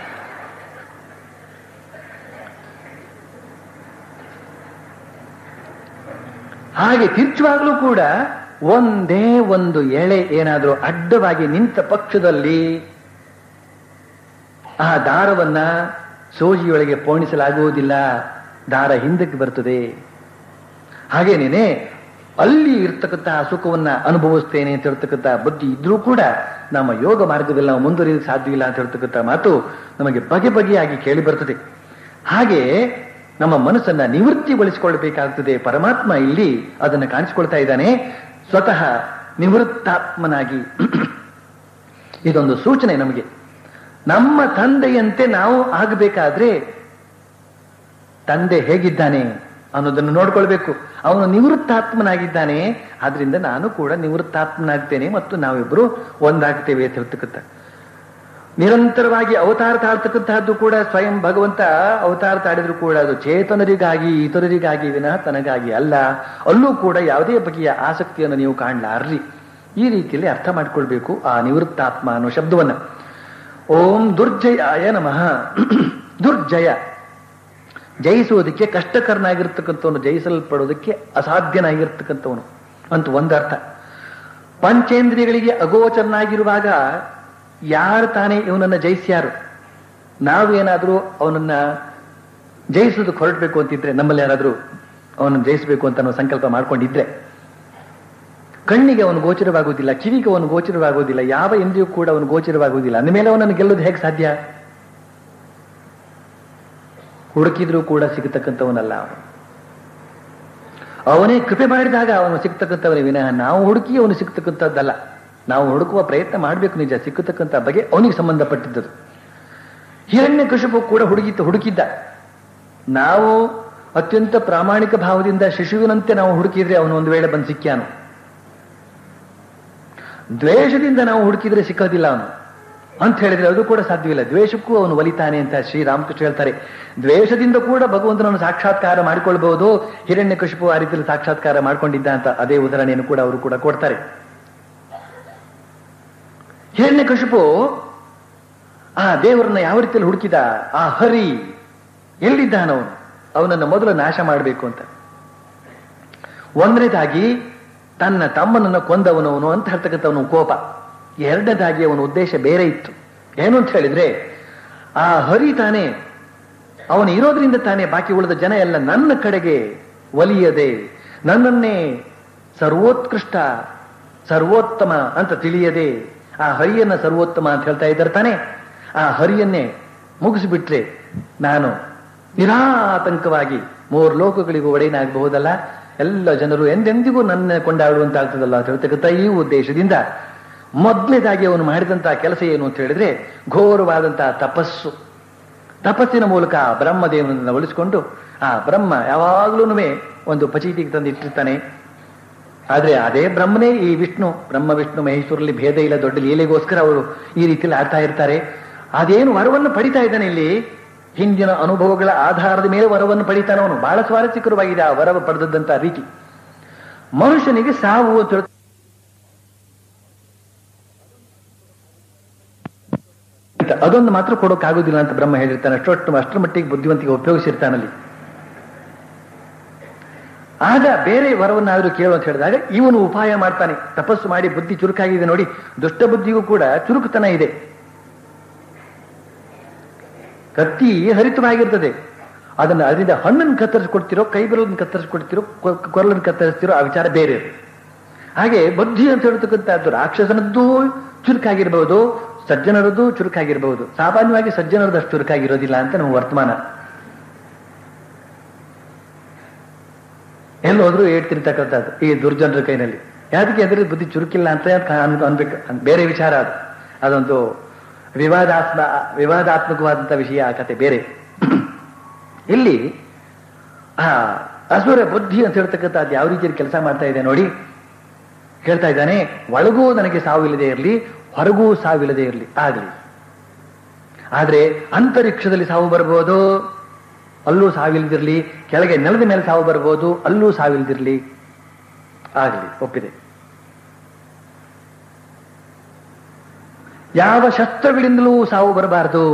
ಹಾಗೆ ತಿರ್ಚುವಾಗಲೂ ಕೂಡ ಒಂದೇ ಒಂದು ಎಳೆ ಏನಾದರೂ ಅಡ್ಡವಾಗಿ ನಿಂತ ಪಕ್ಷದಲ್ಲಿ ಆ ದಾರವನ್ನ ಸೋಜಿಯೊಳಗೆ ಪೋಣಿಸಲಾಗುವುದಿಲ್ಲ ದಾರ ಹಿಂದಕ್ಕೆ ಬರ್ತದೆ ಹಾಗೇನೇನೆ ಅಲ್ಲಿ ಇರ್ತಕ್ಕಂತಹ ಸುಖವನ್ನ ಅನುಭವಿಸ್ತೇನೆ ಅಂತ ಹೇಳ್ತಕ್ಕಂಥ ಬುದ್ಧಿ ಇದ್ರೂ ಕೂಡ ನಮ್ಮ ಯೋಗ ಮಾರ್ಗದಲ್ಲಿ ನಾವು ಮುಂದುವರಿಯಲು ಸಾಧ್ಯವಿಲ್ಲ ಅಂತ ಹೇಳ್ತಕ್ಕಂಥ ಮಾತು ನಮಗೆ ಬಗೆ ಬಗೆಯಾಗಿ ಕೇಳಿ ಬರ್ತದೆ ಹಾಗೆ ನಮ್ಮ ಮನಸ್ಸನ್ನ ನಿವೃತ್ತಿಗೊಳಿಸಿಕೊಳ್ಳಬೇಕಾಗ್ತದೆ ಪರಮಾತ್ಮ ಇಲ್ಲಿ ಅದನ್ನು ಕಾಣಿಸಿಕೊಳ್ತಾ ಇದ್ದಾನೆ ಸ್ವತಃ ನಿವೃತ್ತಾತ್ಮನಾಗಿ ಇದೊಂದು ಸೂಚನೆ ನಮಗೆ ನಮ್ಮ ತಂದೆಯಂತೆ ನಾವು ಆಗಬೇಕಾದ್ರೆ ತಂದೆ ಹೇಗಿದ್ದಾನೆ ಅನ್ನೋದನ್ನು ನೋಡ್ಕೊಳ್ಬೇಕು ಅವನು ನಿವೃತ್ತಾತ್ಮನಾಗಿದ್ದಾನೆ ಆದ್ರಿಂದ ನಾನು ಕೂಡ ನಿವೃತ್ತಾತ್ಮನಾಗ್ತೇನೆ ಮತ್ತು ನಾವಿಬ್ಬರು ಒಂದಾಗ್ತೇವೆ ಅಂತ ಹೇಳ್ತಕ್ಕಂಥ ನಿರಂತರವಾಗಿ ಅವತಾರ ತಾಳ್ತಕ್ಕಂತಹದ್ದು ಕೂಡ ಸ್ವಯಂ ಭಗವಂತ ಅವತಾರ ತಾಡಿದ್ರು ಕೂಡ ಅದು ಚೇತನರಿಗಾಗಿ ಇತರರಿಗಾಗಿ ವಿನಃ ತನಗಾಗಿ ಅಲ್ಲ ಅಲ್ಲೂ ಕೂಡ ಯಾವುದೇ ಬಗೆಯ ಆಸಕ್ತಿಯನ್ನು ನೀವು ಕಾಣಲಾರ್ರಿ ಈ ರೀತಿಯಲ್ಲಿ ಅರ್ಥ ಮಾಡ್ಕೊಳ್ಬೇಕು ಆ ನಿವೃತ್ತಾತ್ಮ ಅನ್ನೋ ಶಬ್ದವನ್ನ ಓಂ ದುರ್ಜಯಾಯ ನಮಃ ದುರ್ಜಯ ಜಯಿಸುವುದಕ್ಕೆ ಕಷ್ಟಕರನಾಗಿರ್ತಕ್ಕಂಥವನು ಜಯಿಸಲ್ಪಡೋದಕ್ಕೆ ಅಸಾಧ್ಯನಾಗಿರ್ತಕ್ಕಂಥವನು ಅಂತ ಒಂದರ್ಥ ಪಂಚೇಂದ್ರಿಯಗಳಿಗೆ ಅಗೋಚರನಾಗಿರುವಾಗ ಯಾರು ತಾನೇ ಇವನನ್ನ ಜಯಿಸ್ಯಾರು ನಾವೇನಾದ್ರೂ ಅವನನ್ನ ಜಯಿಸೋದಕ್ಕೆ ಹೊರಟಬೇಕು ಅಂತಿದ್ರೆ ನಮ್ಮಲ್ಲಿ ಯಾರಾದ್ರೂ ಅವನನ್ನು ಜಯಿಸಬೇಕು ಅಂತ ನಾವು ಸಂಕಲ್ಪ ಮಾಡ್ಕೊಂಡಿದ್ರೆ ಕಣ್ಣಿಗೆ ಅವನು ಗೋಚರವಾಗುವುದಿಲ್ಲ ಕಿವಿಗೆ ಅವನು ಗೋಚರವಾಗುವುದಿಲ್ಲ ಯಾವ ಇಂದ್ರಿಯೂ ಕೂಡ ಅವನು ಗೋಚರವಾಗುವುದಿಲ್ಲ ಅಂದಮೇಲೆ ಅವನನ್ನು ಗೆಲ್ಲೋದು ಹೇಗೆ ಸಾಧ್ಯ ಹುಡುಕಿದ್ರೂ ಕೂಡ ಸಿಗತಕ್ಕಂಥವನಲ್ಲ ಅವನು ಅವನೇ ಕೃಪೆ ಮಾಡಿದಾಗ ಅವನು ಸಿಗ್ತಕ್ಕಂಥವನೇ ವಿನಃ ನಾವು ಹುಡುಕಿ ಅವನು ಸಿಗ್ತಕ್ಕಂಥದ್ದಲ್ಲ ನಾವು ಹುಡುಕುವ ಪ್ರಯತ್ನ ಮಾಡಬೇಕು ನಿಜ ಸಿಕ್ಕತಕ್ಕಂಥ ಬಗೆ ಅವನಿಗೆ ಸಂಬಂಧಪಟ್ಟಿದ್ದದು ಹಿರಣ್ಯ ಕಶುಪು ಕೂಡ ಹುಡುಗಿತ್ತು ಹುಡುಕಿದ್ದ ನಾವು ಅತ್ಯಂತ ಪ್ರಾಮಾಣಿಕ ಭಾವದಿಂದ ಶಿಶುವಿನಂತೆ ನಾವು ಹುಡುಕಿದ್ರೆ ಅವನು ಒಂದು ವೇಳೆ ಬಂದು ಸಿಕ್ಕ್ಯಾನು ದ್ವೇಷದಿಂದ ನಾವು ಹುಡುಕಿದ್ರೆ ಸಿಕ್ಕೋದಿಲ್ಲ ಅವನು ಅಂತ ಹೇಳಿದ್ರೆ ಅದು ಕೂಡ ಸಾಧ್ಯವಿಲ್ಲ ದ್ವೇಷಕ್ಕೂ ಅವನು ಒಲಿತಾನೆ ಅಂತ ಶ್ರೀರಾಮಕೃಷ್ಣ ಹೇಳ್ತಾರೆ ದ್ವೇಷದಿಂದ ಕೂಡ ಭಗವಂತನನ್ನು ಸಾಕ್ಷಾತ್ಕಾರ ಮಾಡಿಕೊಳ್ಬಹುದು ಹಿರಣ್ಯ ಕಶಿಪು ಆ ರೀತಿಯಲ್ಲಿ ಸಾಕ್ಷಾತ್ಕಾರ ಮಾಡ್ಕೊಂಡಿದ್ದ ಅಂತ ಅದೇ ಉದಾಹರಣೆಯನ್ನು ಕೂಡ ಅವರು ಕೂಡ ಕೊಡ್ತಾರೆ ಹಿರಣ್ಯ ಕಶಿಪು ಆ ದೇವರನ್ನ ಯಾವ ರೀತಿಯಲ್ಲಿ ಹುಡುಕಿದ ಆ ಹರಿ ಎಲ್ಲಿದ್ದಾನವನು ಅವನನ್ನು ಮೊದಲು ನಾಶ ಮಾಡಬೇಕು ಅಂತ ಒಂದನೇದಾಗಿ ತನ್ನ ತಮ್ಮನನ್ನು ಕೊಂದವನವನು ಅಂತ ಹೇಳ್ತಕ್ಕಂಥವನು ಕೋಪ ಎರಡನೇದಾಗಿ ಅವನ ಉದ್ದೇಶ ಬೇರೆ ಇತ್ತು ಏನು ಅಂತ ಹೇಳಿದ್ರೆ ಆ ಹರಿ ತಾನೇ ಅವನು ಇರೋದ್ರಿಂದ ತಾನೇ ಬಾಕಿ ಉಳಿದ ಜನ ಎಲ್ಲ ನನ್ನ ಕಡೆಗೆ ಒಲಿಯದೆ ನನ್ನನ್ನೇ ಸರ್ವೋತ್ಕೃಷ್ಟ ಸರ್ವೋತ್ತಮ ಅಂತ ತಿಳಿಯದೆ ಆ ಹರಿಯನ್ನ ಸರ್ವೋತ್ತಮ ಅಂತ ಹೇಳ್ತಾ ಇದ್ದಾರೆ ತಾನೆ ಆ ಹರಿಯನ್ನೇ ಮುಗಿಸಿಬಿಟ್ರೆ ನಾನು ನಿರಾತಂಕವಾಗಿ ಮೂರು ಲೋಕಗಳಿಗೂ ಒಡೆಯನಾಗಬಹುದಲ್ಲ ಎಲ್ಲ ಜನರು ಎಂದೆಂದಿಗೂ ನನ್ನ ಕೊಂಡಾಡುವಂತಾಗ್ತದಲ್ಲ ಅಂತ ಹೇಳ್ತಕ್ಕಂಥ ಈ ಉದ್ದೇಶದಿಂದ ಮೊದಲನೇದಾಗಿ ಅವನು ಮಾಡಿದಂತಹ ಕೆಲಸ ಏನು ಅಂತ ಹೇಳಿದ್ರೆ ಘೋರವಾದಂತಹ ತಪಸ್ಸು ತಪಸ್ಸಿನ ಮೂಲಕ ಆ ಬ್ರಹ್ಮದೇವನನ್ನು ಒಲಿಸಿಕೊಂಡು ಆ ಬ್ರಹ್ಮ ಯಾವಾಗ್ಲೂ ಒಂದು ಪಚೀತಿಗೆ ತಂದು ಇಟ್ಟಿರ್ತಾನೆ ಆದ್ರೆ ಅದೇ ಬ್ರಹ್ಮನೇ ಈ ವಿಷ್ಣು ಬ್ರಹ್ಮ ವಿಷ್ಣು ಮಹೇಶ್ವರಲ್ಲಿ ಭೇದ ಇಲ್ಲ ದೊಡ್ಡ ಲೀಲೆಗೋಸ್ಕರ ಅವರು ಈ ರೀತಿಯಲ್ಲಿ ಆಡ್ತಾ ಇರ್ತಾರೆ ಅದೇನು ವರವನ್ನು ಪಡಿತಾ ಇದ್ದಾನೆ ಇಲ್ಲಿ ಹಿಂದಿನ ಅನುಭವಗಳ ಆಧಾರದ ಮೇಲೆ ವರವನ್ನು ಪಡಿತಾನೆ ಅವನು ಬಹಳ ಸ್ವಾರಸ್ಯಕರವಾಗಿದೆ ಆ ವರ ಪಡೆದಂತ ರೀತಿ ಮನುಷ್ಯನಿಗೆ ಸಾವು ಅಂತ ಹೇಳ್- ಅದೊಂದು ಮಾತ್ರ ಕೊಡೋಕ್ಕಾಗೋದಿಲ್ಲ ಅಂತ ಬ್ರಹ್ಮ ಹೇಳಿರ್ತಾನೆ ಅಷ್ಟೊಟ್ಟು ಅಷ್ಟರ ಮಟ್ಟಿಗೆ ಬುದ್ಧಿವಂತಿಗೆ ಉಪಯೋಗಿಸಿರ್ತಾನಲ್ಲಿ ಆಗ ಬೇರೆ ವರವನ್ನಾದರೂ ಕೇಳು ಅಂತ ಹೇಳಿದಾಗ ಇವನು ಉಪಾಯ ಮಾಡ್ತಾನೆ ತಪಸ್ಸು ಮಾಡಿ ಬುದ್ಧಿ ಚುರುಕಾಗಿದೆ ನೋಡಿ ದುಷ್ಟ ಬುದ್ಧಿಗೂ ಕೂಡ ಚುರುಕುತನ ಇದೆ ಕತ್ತಿ ಹರಿತವಾಗಿರ್ತದೆ ಅದನ್ನ ಅದರಿಂದ ಹಣ್ಣನ್ನು ಕತ್ತರಿಸ್ಕೊಡ್ತಿರೋ ಕೈ ಬೆರಳನ್ನು ಕತ್ತರಿಸ್ಕೊಡ್ತಿರೋ ಕೊ- ಕೊರಳನ್ನು ಕತ್ತರಿಸ್ತಿರೋ ಆ ವಿಚಾರ ಬೇರೆ ಹಾಗೆ ಬುದ್ಧಿ ಅಂತ ಹೇಳ್ತಕ್ಕಂಥದ್ದು ರಾಕ್ಷಸನದ್ದು ಚುರುಕಾಗಿರ್ಬಹುದು ಸಜ್ಜನರದ್ದು ಚುರುಕಾಗಿರ್ಬಹುದು ಸಾಮಾನ್ಯವಾಗಿ ಸಜ್ಜನರದ್ದು ಅಷ್ಟು ಚುರುಕಾಗಿರೋದಿಲ್ಲ ಅಂತ ನಮ್ಮ ವರ್ತಮಾನ ಎಲ್ಲೋದ್ರೂ ಏಡ್ತಿರ್ತಕ್ಕಂಥದ್ದು ಈ ದುರ್ಜನರ ಕೈನಲ್ಲಿ ಯಾದಕ್ಕೆ ಅಂದ್ರೆ ಬುದ್ಧಿ ಚುರುಕಿಲ್ಲ ಅಂತ ಅನ್- ಅನ್ಬೇಕು ಅನ್- ಬೇರೆ ವಿಚಾರ ಅದು ಅದೊಂದು ವಿವಾದಾತ್ಮ ವಿವಾದಾತ್ಮಕವಾದಂಥ ವಿಷಯ ಆ ಕತೆ ಬೇರೆ ಇಲ್ಲಿ ಆ ಅಸುರ ಬುದ್ಧಿ ಅಂತ ಹೇಳ್ತಕ್ಕಂಥದ್ದು ಯಾವ ರೀತಿಯಲ್ಲಿ ಕೆಲಸ ಮಾಡ್ತಾ ಇದೆ ನೋಡಿ ಹೇಳ್ತಾ ಇದ್ದಾನೆ ಒಳಗೂ ನನಗೆ ಸಾವಿಲ್ಲದೆ ಇರಲಿ ಹೊರಗೂ ಸಾವಿಲ್ಲದೆ ಇರಲಿ ಆಗಲಿ ಆದ್ರೆ ಅಂತರಿಕ್ಷದಲ್ಲಿ ಸಾವು ಬರ್ಬೋದು ಅಲ್ಲೂ ಸಾವಿಲ್ದಿರ್ಲಿ ಕೆಳಗೆ ನೆಲದ ಮೇಲೆ ಸಾವು ಬರ್ಬೋದು ಅಲ್ಲೂ ಸಾವಿಲ್ದಿರ್ಲಿ ಆಗಲಿ ಒಪ್ಪಿದೆ ಯಾವ ಶಸ್ತ್ರಗಳಿಂದಲೂ ಸಾವು ಬರಬಾರದು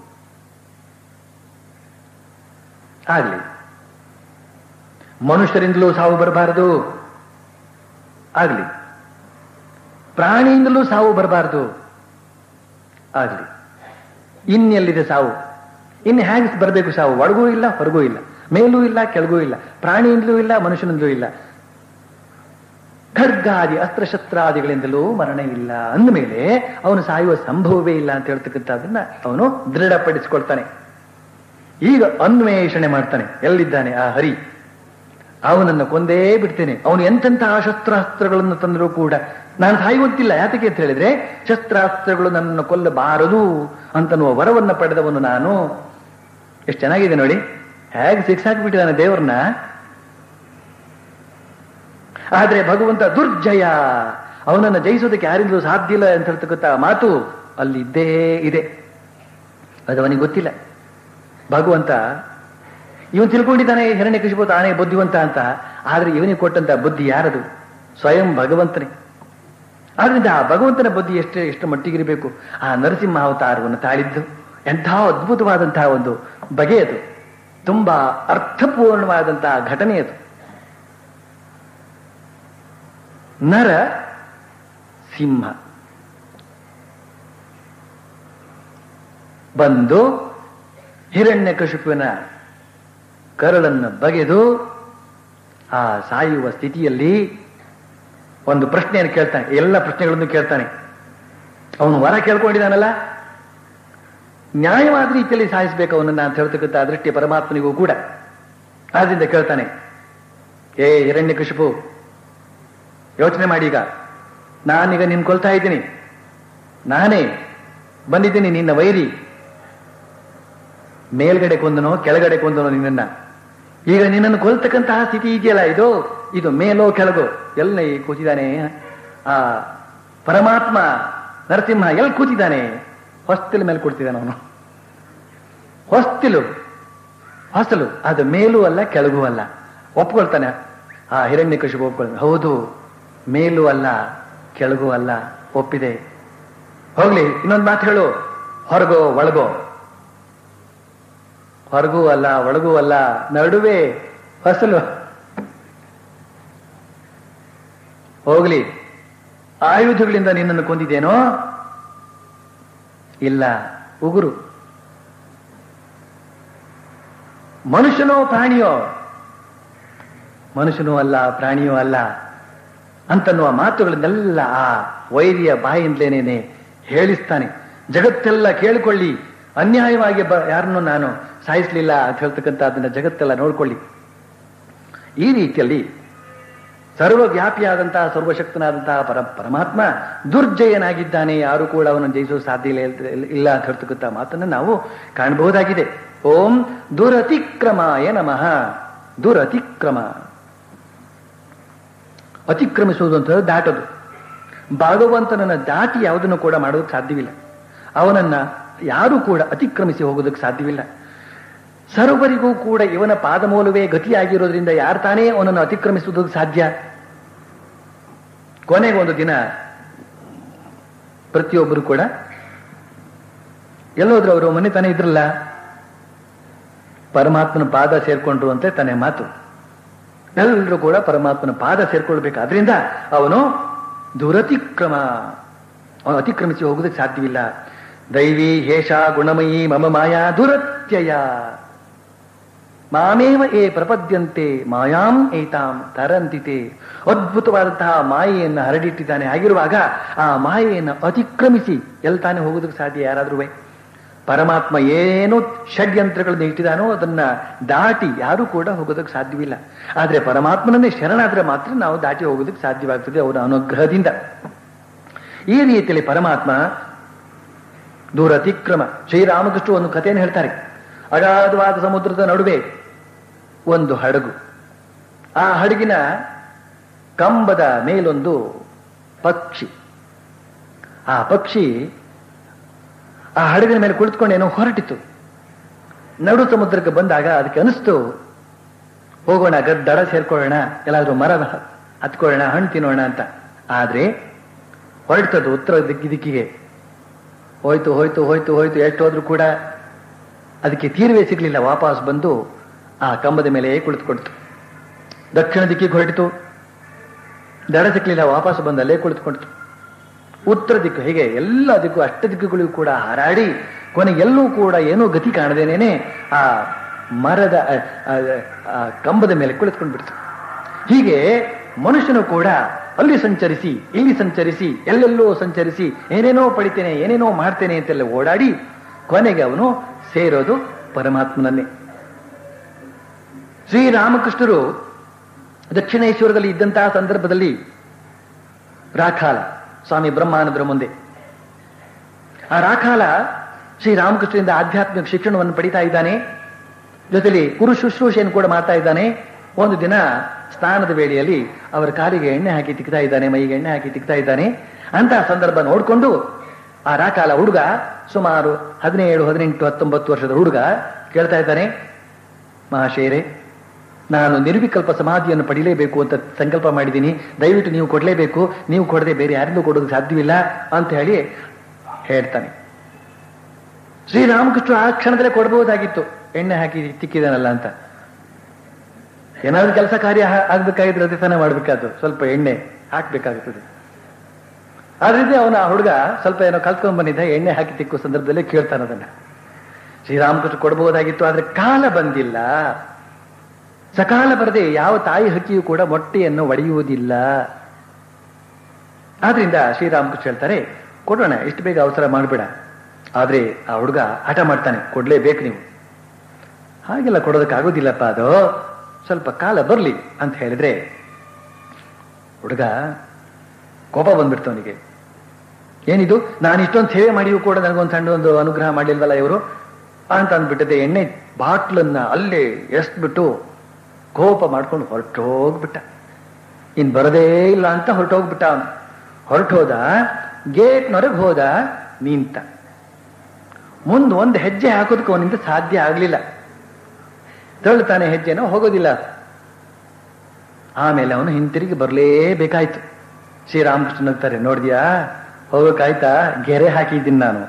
ಆಗಲಿ ಮನುಷ್ಯರಿಂದಲೂ ಸಾವು ಬರಬಾರದು ಆಗಲಿ ಪ್ರಾಣಿಯಿಂದಲೂ ಸಾವು ಬರಬಾರದು ಆಗಲಿ ಇನ್ನೆಲ್ಲಿದೆ ಸಾವು ಇನ್ನು ಹೇಗೆ ಬರಬೇಕು ಸಾವು ಒಳಗೂ ಇಲ್ಲ ಹೊರಗೂ ಇಲ್ಲ ಮೇಲೂ ಇಲ್ಲ ಕೆಳಗೂ ಇಲ್ಲ ಪ್ರಾಣಿಯಿಂದಲೂ ಇಲ್ಲ ಮನುಷ್ಯನಿಂದಲೂ ಇಲ್ಲ ಖಡ್ಗಾದಿ ಅಸ್ತ್ರಶಸ್ತ್ರಾದಿಗಳಿಂದಲೂ ಮರಣ ಇಲ್ಲ ಅಂದಮೇಲೆ ಅವನು ಸಾಯುವ ಸಂಭವವೇ ಇಲ್ಲ ಅಂತ ಹೇಳ್ತಕ್ಕಂಥದ್ದನ್ನ ಅವನು ದೃಢಪಡಿಸಿಕೊಳ್ತಾನೆ ಈಗ ಅನ್ವೇಷಣೆ ಮಾಡ್ತಾನೆ ಎಲ್ಲಿದ್ದಾನೆ ಆ ಹರಿ ಅವನನ್ನು ಕೊಂದೇ ಬಿಡ್ತೇನೆ ಅವನು ಎಂತೆಂತಹ ಶಸ್ತ್ರಾಸ್ತ್ರಗಳನ್ನು ತಂದರೂ ಕೂಡ ನಾನು ಸಾಯುವಂತಿಲ್ಲ ಯಾತಕ್ಕೆ ಅಂತ ಹೇಳಿದ್ರೆ ಶಸ್ತ್ರಾಸ್ತ್ರಗಳು ನನ್ನನ್ನು ಕೊಲ್ಲಬಾರದು ಅಂತನ್ನುವ ವರವನ್ನ ಪಡೆದವನು ನಾನು ಎಷ್ಟು ಚೆನ್ನಾಗಿದೆ ನೋಡಿ ಹೇಗೆ ಸಿಕ್ಸ್ ಹಾಕ್ಬಿಟ್ಟಿದ್ದಾನೆ ದೇವ್ರನ್ನ ಆದ್ರೆ ಭಗವಂತ ದುರ್ಜಯ ಅವನನ್ನು ಜಯಿಸೋದಕ್ಕೆ ಯಾರಿಂದಲೂ ಸಾಧ್ಯ ಇಲ್ಲ ಅಂತ ಹೇಳ್ತಕ್ಕಂಥ ಮಾತು ಅಲ್ಲಿ ಇದ್ದೇ ಇದೆ ಅದು ಅವನಿಗೆ ಗೊತ್ತಿಲ್ಲ ಭಗವಂತ ಇವನು ತಿಳ್ಕೊಂಡಿದ್ದಾನೆ ಹಿರಣ್ಯ ಕೃಷಿಪು ತಾನೇ ಬುದ್ಧಿವಂತ ಅಂತ ಆದ್ರೆ ಇವನಿಗೆ ಕೊಟ್ಟಂತ ಬುದ್ಧಿ ಯಾರದು ಸ್ವಯಂ ಭಗವಂತನೇ ಆದ್ರಿಂದ ಆ ಭಗವಂತನ ಬುದ್ಧಿ ಎಷ್ಟು ಎಷ್ಟು ಮಟ್ಟಿಗಿರಬೇಕು ಆ ನರಸಿಂಹ ಅವತಾರವನ್ನು ತಾಳಿದ್ದು ಎಂಥ ಅದ್ಭುತವಾದಂತಹ ಒಂದು ಬಗೆ ಅದು ತುಂಬಾ ಅರ್ಥಪೂರ್ಣವಾದಂತಹ ಘಟನೆ ಅದು ನರ ಸಿಂಹ ಬಂದು ಹಿರಣ್ಯ ಕಶುಪಿನ ಕರಳನ್ನು ಬಗೆದು ಆ ಸಾಯುವ ಸ್ಥಿತಿಯಲ್ಲಿ ಒಂದು ಪ್ರಶ್ನೆಯನ್ನು ಕೇಳ್ತಾನೆ ಎಲ್ಲ ಪ್ರಶ್ನೆಗಳನ್ನು ಕೇಳ್ತಾನೆ ಅವನು ವರ ಕೇಳ್ಕೊಂಡಿದ್ದಾನಲ್ಲ ನ್ಯಾಯವಾದ ರೀತಿಯಲ್ಲಿ ಸಾಯಿಸಬೇಕು ಅವನನ್ನ ಅಂತ ಹೇಳ್ತಕ್ಕಂಥ ದೃಷ್ಟಿ ಪರಮಾತ್ಮನಿಗೂ ಕೂಡ ಆದ್ರಿಂದ ಕೇಳ್ತಾನೆ ಏ ಹಿರಣ್ಯ ಕಶಿಪು ಯೋಚನೆ ಮಾಡಿ ಈಗ ನಾನೀಗ ನಿನ್ ಕೊಲ್ತಾ ಇದ್ದೀನಿ ನಾನೇ ಬಂದಿದ್ದೀನಿ ನಿನ್ನ ವೈರಿ ಮೇಲ್ಗಡೆ ಕೊಂದನೋ ಕೆಳಗಡೆ ಕೊಂದನೋ ನಿನ್ನನ್ನ ಈಗ ನಿನ್ನನ್ನು ಕೊಲ್ತಕ್ಕಂತಹ ಸ್ಥಿತಿ ಇದೆಯಲ್ಲ ಇದು ಇದು ಮೇಲೋ ಕೆಳಗೋ ಎಲ್ಲ ಕೂತಿದ್ದಾನೆ ಆ ಪರಮಾತ್ಮ ನರಸಿಂಹ ಎಲ್ಲಿ ಕೂತಿದ್ದಾನೆ ಹೊಸ್ತಿಲ ಮೇಲೆ ಕೂಡ್ತಿದ್ದಾನೆ ಅವನು ಹೊಸ್ತಿಲು ಹೊಸಲು ಅದು ಮೇಲೂ ಅಲ್ಲ ಕೆಳಗೂ ಅಲ್ಲ ಒಪ್ಕೊಳ್ತಾನೆ ಆ ಹಿರಣ್ಯ ಕಶಿಪು ಒಪ್ಕೊಳ್ತಾನೆ ಹೌದು ಮೇಲೂ ಅಲ್ಲ ಕೆಳಗೂ ಅಲ್ಲ ಒಪ್ಪಿದೆ ಹೋಗ್ಲಿ ಇನ್ನೊಂದು ಮಾತು ಹೇಳು ಹೊರಗೋ ಒಳಗೋ ಹೊರಗೂ ಅಲ್ಲ ಒಳಗೂ ಅಲ್ಲ ನಡುವೆ ಫಸಲು ಹೋಗ್ಲಿ ಆಯುಧಗಳಿಂದ ನಿನ್ನನ್ನು ಕೊಂದಿದ್ದೇನೋ ಇಲ್ಲ ಉಗುರು ಮನುಷ್ಯನೋ ಪ್ರಾಣಿಯೋ ಮನುಷ್ಯನೂ ಅಲ್ಲ ಪ್ರಾಣಿಯೂ ಅಲ್ಲ ಅಂತನ್ನುವ ಮಾತುಗಳನ್ನೆಲ್ಲ ಆ ವೈರಿಯ ಬಾಯಿಂದಲೇನೇನೆ ಹೇಳಿಸ್ತಾನೆ ಜಗತ್ತೆಲ್ಲ ಕೇಳಿಕೊಳ್ಳಿ ಅನ್ಯಾಯವಾಗಿ ಬ ಯಾರನ್ನು ನಾನು ಸಾಯಿಸಲಿಲ್ಲ ಅಂತ ಹೇಳ್ತಕ್ಕಂಥ ಅದನ್ನ ಜಗತ್ತೆಲ್ಲ ನೋಡ್ಕೊಳ್ಳಿ ಈ ರೀತಿಯಲ್ಲಿ ಸರ್ವವ್ಯಾಪಿಯಾದಂತಹ ಸರ್ವಶಕ್ತನಾದಂತಹ ಪರ ಪರಮಾತ್ಮ ದುರ್ಜಯನಾಗಿದ್ದಾನೆ ಯಾರು ಕೂಡ ಅವನನ್ನು ಜಯಿಸಲು ಸಾಧ್ಯ ಇಲ್ಲ ಇಲ್ಲ ಅಂತ ಹೇಳ್ತಕ್ಕಂಥ ಮಾತನ್ನು ನಾವು ಕಾಣಬಹುದಾಗಿದೆ ಓಂ ದುರತಿಕ್ರಮಾಯ ನಮಃ ದುರತಿಕ್ರಮ ಅತಿಕ್ರಮಿಸುವುದು ಅಂತ ದಾಟದು ಭಗವಂತನನ್ನ ದಾಟಿ ಯಾವುದನ್ನು ಕೂಡ ಮಾಡೋದಕ್ಕೆ ಸಾಧ್ಯವಿಲ್ಲ ಅವನನ್ನ ಯಾರು ಕೂಡ ಅತಿಕ್ರಮಿಸಿ ಹೋಗೋದಕ್ಕೆ ಸಾಧ್ಯವಿಲ್ಲ ಸರ್ವರಿಗೂ ಕೂಡ ಇವನ ಪಾದ ಮೂಲವೇ ಗತಿಯಾಗಿರೋದ್ರಿಂದ ಯಾರು ತಾನೇ ಅವನನ್ನು ಅತಿಕ್ರಮಿಸುವುದಕ್ಕೆ ಸಾಧ್ಯ ಕೊನೆಗೆ ಒಂದು ದಿನ ಪ್ರತಿಯೊಬ್ಬರು ಕೂಡ ಎಲ್ಲೋದ್ರು ಅವರು ಮನೆ ತಾನೇ ಇದ್ರಲ್ಲ ಪರಮಾತ್ಮನ ಪಾದ ಸೇರ್ಕೊಂಡ್ರು ಅಂತ ತಾನೇ ಮಾತು ಎಲ್ಲರೂ ಕೂಡ ಪರಮಾತ್ಮನ ಪಾದ ಸೇರ್ಕೊಳ್ಬೇಕು ಆದ್ರಿಂದ ಅವನು ದುರತಿಕ್ರಮ ಅವನು ಅತಿಕ್ರಮಿಸಿ ಹೋಗುವುದಕ್ಕೆ ಸಾಧ್ಯವಿಲ್ಲ ದೈವಿ ಹೇಷ ಗುಣಮಯಿ ಮಮ ಮಾಯಾ ದುರತ್ಯಯ ಮಾಮೇವ ಏ ಪ್ರಪದ್ಯಂತೆ ಮಾಯಾಂ ಏತಾಂ ತರಂತಿತೆ ಅದ್ಭುತವಾದಂತಹ ಮಾಯೆಯನ್ನು ಹರಡಿಟ್ಟಿದ್ದಾನೆ ಆಗಿರುವಾಗ ಆ ಮಾಯೆಯನ್ನು ಅತಿಕ್ರಮಿಸಿ ಎಲ್ಲಿ ತಾನೇ ಹೋಗೋದಕ್ಕೆ ಸಾಧ್ಯ ಯಾರಾದ್ರೂ ಪರಮಾತ್ಮ ಏನು ಷಡ್ಯಂತ್ರಗಳನ್ನು ಇಟ್ಟಿದಾನೋ ಅದನ್ನ ದಾಟಿ ಯಾರು ಕೂಡ ಹೋಗೋದಕ್ಕೆ ಸಾಧ್ಯವಿಲ್ಲ ಆದ್ರೆ ಪರಮಾತ್ಮನನ್ನೇ ಶರಣಾದ್ರೆ ಮಾತ್ರ ನಾವು ದಾಟಿ ಹೋಗೋದಕ್ಕೆ ಸಾಧ್ಯವಾಗ್ತದೆ ಅವರ ಅನುಗ್ರಹದಿಂದ ಈ ರೀತಿಯಲ್ಲಿ ಪರಮಾತ್ಮ ದೂರ ಅತಿಕ್ರಮ ಶ್ರೀರಾಮಕೃಷ್ಣ ಒಂದು ಕಥೆಯನ್ನು ಹೇಳ್ತಾರೆ ಅಗಾಧವಾದ ಸಮುದ್ರದ ನಡುವೆ ಒಂದು ಹಡಗು ಆ ಹಡಗಿನ ಕಂಬದ ಮೇಲೊಂದು ಪಕ್ಷಿ ಆ ಪಕ್ಷಿ ಆ ಹಡಗಿನ ಮೇಲೆ ಕುಳಿತುಕೊಂಡು ಏನೋ ಹೊರಟಿತು ನಡು ಸಮುದ್ರಕ್ಕೆ ಬಂದಾಗ ಅದಕ್ಕೆ ಅನಿಸ್ತು ಹೋಗೋಣ ಗದ್ ದಡ ಸೇರ್ಕೊಳ್ಳೋಣ ಎಲ್ಲಾದ್ರೂ ಮರ ಹತ್ಕೊಳ್ಳೋಣ ಹಣ್ಣು ತಿನ್ನೋಣ ಅಂತ ಆದ್ರೆ ಹೊರಡ್ತದ್ದು ಉತ್ತರ ದಿಕ್ಕಿ ದಿಕ್ಕಿಗೆ ಹೋಯ್ತು ಹೋಯ್ತು ಹೋಯ್ತು ಹೋಯ್ತು ಎಷ್ಟು ಹೋದ್ರೂ ಕೂಡ ಅದಕ್ಕೆ ತೀರ್ವೇ ಸಿಗ್ಲಿಲ್ಲ ವಾಪಸ್ ಬಂದು ಆ ಕಂಬದ ಮೇಲೆ ಕುಳಿತುಕೊಳ್ತು ದಕ್ಷಿಣ ದಿಕ್ಕಿಗೆ ಹೊರಟಿತು ದಡ ಸಿಗ್ಲಿಲ್ಲ ವಾಪಸ್ ಬಂದು ಅಲ್ಲೇ ಕುಳಿತುಕೊಳ್ತು ಉತ್ತರ ದಿಕ್ಕು ಹೀಗೆ ಎಲ್ಲ ದಿಕ್ಕು ಅಷ್ಟ ದಿಕ್ಕುಗಳಿಗೂ ಕೂಡ ಹಾರಾಡಿ ಕೊನೆಗೆಲ್ಲೂ ಕೂಡ ಏನೂ ಗತಿ ಕಾಣದೇನೇನೆ ಆ ಮರದ ಆ, ಆ, ಆ ಕಂಬದ ಮೇಲೆ ಕುಳಿತುಕೊಂಡು ಬಿಡ್ತು ಹೀಗೆ ಮನುಷ್ಯನು ಕೂಡ ಅಲ್ಲಿ ಸಂಚರಿಸಿ ಇಲ್ಲಿ ಸಂಚರಿಸಿ ಎಲ್ಲೆಲ್ಲೋ ಸಂಚರಿಸಿ ಏನೇನೋ ಪಡಿತೇನೆ ಏನೇನೋ ಮಾಡ್ತೇನೆ ಅಂತೆಲ್ಲ ಓಡಾಡಿ ಕೊನೆಗೆ ಅವನು ಸೇರೋದು ಪರಮಾತ್ಮನನ್ನೇ ಶ್ರೀರಾಮಕೃಷ್ಣರು ದಕ್ಷಿಣೇಶ್ವರದಲ್ಲಿ ಇದ್ದಂತಹ ಸಂದರ್ಭದಲ್ಲಿ ರಾಖಾಲ ಸ್ವಾಮಿ ಬ್ರಹ್ಮಾನಂದರ ಮುಂದೆ ಆ ರಾಖಾಲ ಶ್ರೀರಾಮಕೃಷ್ಣರಿಂದ ಆಧ್ಯಾತ್ಮಿಕ ಶಿಕ್ಷಣವನ್ನು ಪಡಿತಾ ಇದ್ದಾನೆ ಜೊತೆಲಿ ಕುರು ಶುಶ್ರೂಷೆಯನ್ನು ಕೂಡ ಮಾಡ್ತಾ ಇದ್ದಾನೆ ಒಂದು ದಿನ ಸ್ನಾನದ ವೇಳೆಯಲ್ಲಿ ಅವರ ಕಾಲಿಗೆ ಎಣ್ಣೆ ಹಾಕಿ ತಿಕ್ತಾ ಇದ್ದಾನೆ ಮೈಗೆ ಎಣ್ಣೆ ಹಾಕಿ ತಿಕ್ತಾ ಇದ್ದಾನೆ ಅಂತ ಸಂದರ್ಭ ನೋಡಿಕೊಂಡು ಆ ರಾಕಾಲ ಹುಡುಗ ಸುಮಾರು ಹದಿನೇಳು ಹದಿನೆಂಟು ಹತ್ತೊಂಬತ್ತು ವರ್ಷದ ಹುಡುಗ ಕೇಳ್ತಾ ಇದ್ದಾನೆ ಮಹಾಶೇರೆ ನಾನು ನಿರ್ವಿಕಲ್ಪ ಸಮಾಧಿಯನ್ನು ಪಡಿಲೇಬೇಕು ಅಂತ ಸಂಕಲ್ಪ ಮಾಡಿದ್ದೀನಿ ದಯವಿಟ್ಟು ನೀವು ಕೊಡಲೇಬೇಕು ನೀವು ಕೊಡದೆ ಬೇರೆ ಯಾರಿಗೂ ಕೊಡೋದು ಸಾಧ್ಯವಿಲ್ಲ ಅಂತ ಹೇಳಿ ಹೇಳ್ತಾನೆ ಶ್ರೀರಾಮಕೃಷ್ಣ ಆ ಕ್ಷಣದಲ್ಲೇ ಕೊಡಬಹುದಾಗಿತ್ತು ಎಣ್ಣೆ ಹಾಕಿ ತಿಕ್ಕಿದಾನಲ್ಲ ಅಂತ ಏನಾದ್ರೂ ಕೆಲಸ ಕಾರ್ಯ ಆಗ್ಬೇಕಾಗಿದ್ರೆ ಅದೇ ತಾನೇ ಮಾಡ್ಬೇಕಾದ್ದು ಸ್ವಲ್ಪ ಎಣ್ಣೆ ಹಾಕ್ಬೇಕಾಗುತ್ತದೆ ಆದ್ರಿಂದ ಅವನ ಆ ಹುಡುಗ ಸ್ವಲ್ಪ ಏನೋ ಕಲ್ತ್ಕೊಂಡ್ ಬಂದಿದ್ದ ಎಣ್ಣೆ ಹಾಕಿ ತಿಕ್ಕೋ ಸಂದರ್ಭದಲ್ಲಿ ಕೇಳ್ತಾನೆ ಅದನ್ನ ಶ್ರೀರಾಮಕೃಷ್ಣ ಕೊಡಬಹುದಾಗಿತ್ತು ಆದ್ರೆ ಕಾಲ ಬಂದಿಲ್ಲ ಸಕಾಲ ಬರದೆ ಯಾವ ತಾಯಿ ಹಕ್ಕಿಯೂ ಕೂಡ ಮೊಟ್ಟೆಯನ್ನು ಒಡೆಯುವುದಿಲ್ಲ ಆದ್ರಿಂದ ಶ್ರೀರಾಮಕೃಷ್ಣ ಹೇಳ್ತಾರೆ ಕೊಡೋಣ ಎಷ್ಟು ಬೇಗ ಅವಸರ ಮಾಡಬೇಡ ಆದ್ರೆ ಆ ಹುಡುಗ ಹಠ ಮಾಡ್ತಾನೆ ಕೊಡ್ಲೇಬೇಕು ನೀವು ಹಾಗೆಲ್ಲ ಕೊಡೋದಕ್ಕಾಗೋದಿಲ್ಲಪ್ಪ ಅದು ಸ್ವಲ್ಪ ಕಾಲ ಬರ್ಲಿ ಅಂತ ಹೇಳಿದ್ರೆ ಹುಡುಗ ಕೋಪ ಬಂದ್ಬಿಡ್ತು ಅವನಿಗೆ ಏನಿದು ನಾನು ಇಷ್ಟೊಂದು ಸೇವೆ ಮಾಡಿಯೂ ಕೂಡ ನನಗೊಂದು ಸಣ್ಣ ಒಂದು ಅನುಗ್ರಹ ಮಾಡಿಲ್ವಲ್ಲ ಇವರು ಅಂತ ಅಂದ್ಬಿಟ್ಟಿದೆ ಎಣ್ಣೆ ಬಾಟ್ಲನ್ನ ಅಲ್ಲೇ ಎಸ್ಬಿಟ್ಟು ಕೋಪ ಮಾಡ್ಕೊಂಡು ಹೊರಟೋಗ್ಬಿಟ್ಟ ಇನ್ ಬರದೇ ಇಲ್ಲ ಅಂತ ಹೊರಟೋಗ್ಬಿಟ್ಟ ಅವನು ಹೊರಟೋದ ಗೇಟ್ನೊರಗೆ ಹೋದ ನಿಂತ ಮುಂದೆ ಒಂದು ಹೆಜ್ಜೆ ಹಾಕೋದಕ್ಕೆ ಅವನಿಂದ ಸಾಧ್ಯ ಆಗಲಿಲ್ಲ ತಳ್ತಾನೆ ಹೆಜ್ಜೆನೋ ಹೋಗೋದಿಲ್ಲ ಆಮೇಲೆ ಅವನು ಹಿಂತಿರುಗಿ ಬರಲೇಬೇಕಾಯ್ತು ಶ್ರೀರಾಮಕೃಷ್ಣ ಅಂತಾರೆ ನೋಡಿದ್ಯಾ ಹೋಗಕ್ಕಾಯ್ತಾ ಗೆರೆ ಹಾಕಿದ್ದೀನಿ ನಾನು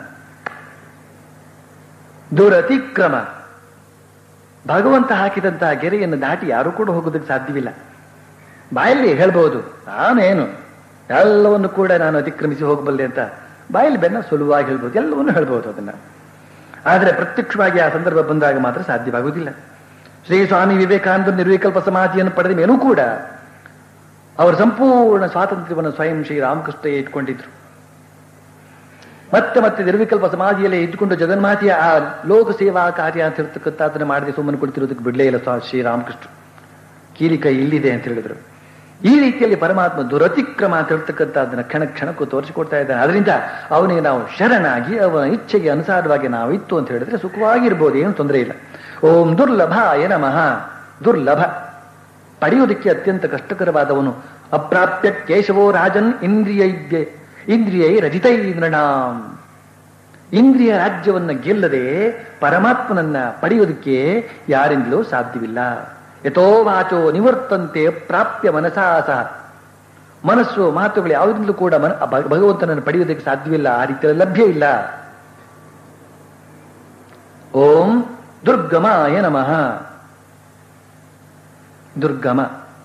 ದುರತಿಕ್ರಮ ಭಗವಂತ ಹಾಕಿದಂತಹ ಗೆರೆಯನ್ನು ದಾಟಿ ಯಾರು ಕೂಡ ಹೋಗೋದಕ್ಕೆ ಸಾಧ್ಯವಿಲ್ಲ ಬಾಯಲ್ಲಿ ಹೇಳ್ಬಹುದು ನಾನೇನು ಎಲ್ಲವನ್ನು ಕೂಡ ನಾನು ಅತಿಕ್ರಮಿಸಿ ಹೋಗಬಲ್ಲೆ ಅಂತ ಬಾಯಲ್ಲಿ ಬೆನ್ನ ಸುಲಭವಾಗಿ ಹೇಳ್ಬೋದು ಎಲ್ಲವನ್ನೂ ಹೇಳ್ಬೋದು ಅದನ್ನ ಆದರೆ ಪ್ರತ್ಯಕ್ಷವಾಗಿ ಆ ಸಂದರ್ಭ ಬಂದಾಗ ಮಾತ್ರ ಸಾಧ್ಯವಾಗುವುದಿಲ್ಲ ಶ್ರೀ ಸ್ವಾಮಿ ವಿವೇಕಾನಂದ ನಿರ್ವಿಕಲ್ಪ ಸಮಾಧಿಯನ್ನು ಪಡೆದ ಮೇಲೂ ಕೂಡ ಅವರು ಸಂಪೂರ್ಣ ಸ್ವಾತಂತ್ರ್ಯವನ್ನು ಸ್ವಯಂ ಶ್ರೀ ರಾಮಕೃಷ್ಣ ಇಟ್ಕೊಂಡಿದ್ರು ಮತ್ತೆ ಮತ್ತೆ ನಿರ್ವಿಕಲ್ಪ ಸಮಾಧಿಯಲ್ಲೇ ಇದ್ದುಕೊಂಡು ಜಗನ್ಮಾತೆಯ ಆ ಲೋಕ ಸೇವಾ ಕಾರ್ಯ ಅಂತ ಇರ್ತಕ್ಕಂಥದ್ದನ್ನು ಮಾಡದೆ ಸುಮ್ಮನೆ ಕುಳಿತಿರೋದಕ್ಕೆ ಬಿಡಲೇ ಇಲ್ಲ ಸ್ವಾ- ಶ್ರೀರಾಮಕೃಷ್ಣ ಕೀಲಿ ಕೈ ಇಲ್ಲಿದೆ ಅಂತ ಹೇಳಿದ್ರು ಈ ರೀತಿಯಲ್ಲಿ ಪರಮಾತ್ಮ ದುರತಿಕ್ರಮ ಅಂತ ಹೇಳ್ತಕ್ಕಂಥದ್ದನ್ನ ಕ್ಷಣ ಕ್ಷಣಕ್ಕೂ ತೋರಿಸಿಕೊಡ್ತಾ ಇದ್ದಾನೆ ಅದರಿಂದ ಅವನಿಗೆ ನಾವು ಶರಣಾಗಿ ಅವನ ಇಚ್ಛೆಗೆ ಅನುಸಾರವಾಗಿ ನಾವು ಇತ್ತು ಅಂತ ಹೇಳಿದ್ರೆ ಸುಖವಾಗಿರ್ಬೋದು ಏನು ತೊಂದರೆ ಇಲ್ಲ ಓಂ ದುರ್ಲಭ ನಮಃ ದುರ್ಲಭ ಪಡೆಯುವುದಕ್ಕೆ ಅತ್ಯಂತ ಕಷ್ಟಕರವಾದವನು ಅಪ್ರಾಪ್ಯ ಕೇಶವೋ ರಾಜನ್ ಇಂದ್ರಿಯ ಇಂದ್ರಿಯೈ ರಜಿತೈ ನೃಣಾಂ ಇಂದ್ರಿಯ ರಾಜ್ಯವನ್ನ ಗೆಲ್ಲದೆ ಪರಮಾತ್ಮನನ್ನ ಪಡೆಯುವುದಕ್ಕೆ ಯಾರಿಂದಲೂ ಸಾಧ್ಯವಿಲ್ಲ ಯಥೋ ವಾಚೋ ನಿವರ್ತಂತೆ ಪ್ರಾಪ್ಯ ಮನಸಾ ಸಹ ಮನಸ್ಸು ಮಾತುಗಳು ಯಾವುದಿಂದಲೂ ಕೂಡ ಮನ ಭಗ- ಭಗವಂತನನ್ನು ಪಡೆಯುವುದಕ್ಕೆ ಸಾಧ್ಯವಿಲ್ಲ ಆ ರೀತಿಯಲ್ಲಿ ಲಭ್ಯ ಇಲ್ಲ ಓಂ ದುರ್ಗಮಾಯ ನಮಃ ದುರ್ಗಮ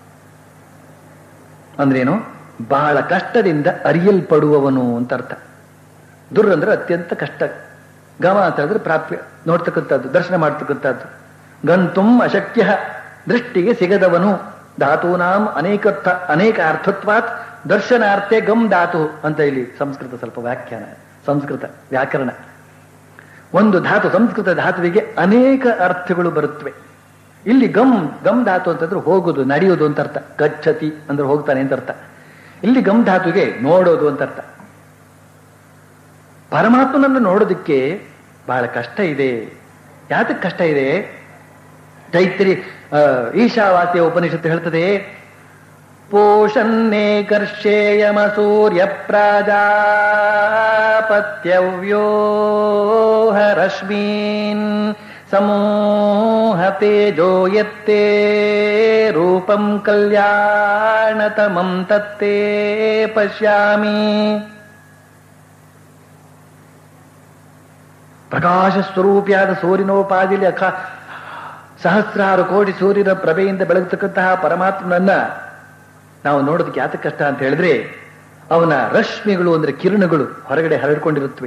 ಅಂದ್ರೇನು ಬಹಳ ಕಷ್ಟದಿಂದ ಅರಿಯಲ್ಪಡುವವನು ಅಂತ ಅರ್ಥ ದುರ್ ಅಂದ್ರೆ ಅತ್ಯಂತ ಕಷ್ಟ ಗಮ ಅಂತ ಹೇಳಿದ್ರೆ ಪ್ರಾಪ್ಯ ನೋಡ್ತಕ್ಕಂಥದ್ದು ದರ್ಶನ ಮಾಡ್ತಕ್ಕಂಥದ್ದು ಗಂತುಂ ಅಶಕ್ಯ ದೃಷ್ಟಿಗೆ ಸಿಗದವನು ಧಾತೂನಾಂ ಅನೇಕರ್ಥ ಅನೇಕ ಅರ್ಥತ್ವಾತ್ ದರ್ಶನಾರ್ಥೆ ಗಮ್ ಧಾತು ಅಂತ ಇಲ್ಲಿ ಸಂಸ್ಕೃತ ಸ್ವಲ್ಪ ವ್ಯಾಖ್ಯಾನ ಸಂಸ್ಕೃತ ವ್ಯಾಕರಣ ಒಂದು ಧಾತು ಸಂಸ್ಕೃತ ಧಾತುವಿಗೆ ಅನೇಕ ಅರ್ಥಗಳು ಬರುತ್ತವೆ ಇಲ್ಲಿ ಗಮ್ ಗಮ್ ಧಾತು ಅಂತಂದ್ರೆ ಹೋಗುದು ನಡೆಯೋದು ಅಂತ ಅರ್ಥ ಗಚ್ಚತಿ ಅಂದ್ರೆ ಹೋಗ್ತಾನೆ ಅಂತ ಅರ್ಥ ಇಲ್ಲಿ ಗಮ್ ಧಾತುಗೆ ನೋಡೋದು ಅಂತ ಅರ್ಥ ಪರಮಾತ್ಮನನ್ನು ನೋಡೋದಕ್ಕೆ ಬಹಳ ಕಷ್ಟ ಇದೆ ಯಾತಕ್ಕೆ ಕಷ್ಟ ಇದೆ ಚೈತ್ರಿ ಆ, ಈಶಾವಾಸ್ಯ ಉಪನಿಷತ್ತು ಹೇಳ್ತದೆ ಪೋಷನ್ನೇ ಕರ್ಷೇಯಮ ಸೂರ್ಯ ಪ್ರಾಜಾಪತ್ಯವ್ಯೋಹ ರಶ್ಮೀನ್ ಸಮೂಹ ತೇಜೋ ಯತ್ತೇ ರೂಪಂ ಕಲ್ಯಾಣತಮಂ ತತ್ತೇ ಪಶ್ಯಾಮಿ ಪ್ರಕಾಶ ಸ್ವರೂಪಿಯಾದ ಸೂರ್ಯನೋಪಾದಿಲಿ ಅಖ ಸಹಸ್ರಾರು ಕೋಟಿ ಸೂರ್ಯನ ಪ್ರಭೆಯಿಂದ ಬೆಳಗತಕ್ಕಂತಹ ಪರಮಾತ್ಮನನ್ನ ನಾವು ನೋಡೋದಕ್ಕೆ ಯಾತಕ್ಕೆ ಕಷ್ಟ ಅಂತ ಹೇಳಿದ್ರೆ ಅವನ ರಶ್ಮಿಗಳು ಅಂದ್ರೆ ಕಿರಣಗಳು ಹೊರಗಡೆ ಹರಡಿಕೊಂಡಿರುತ್ತವೆ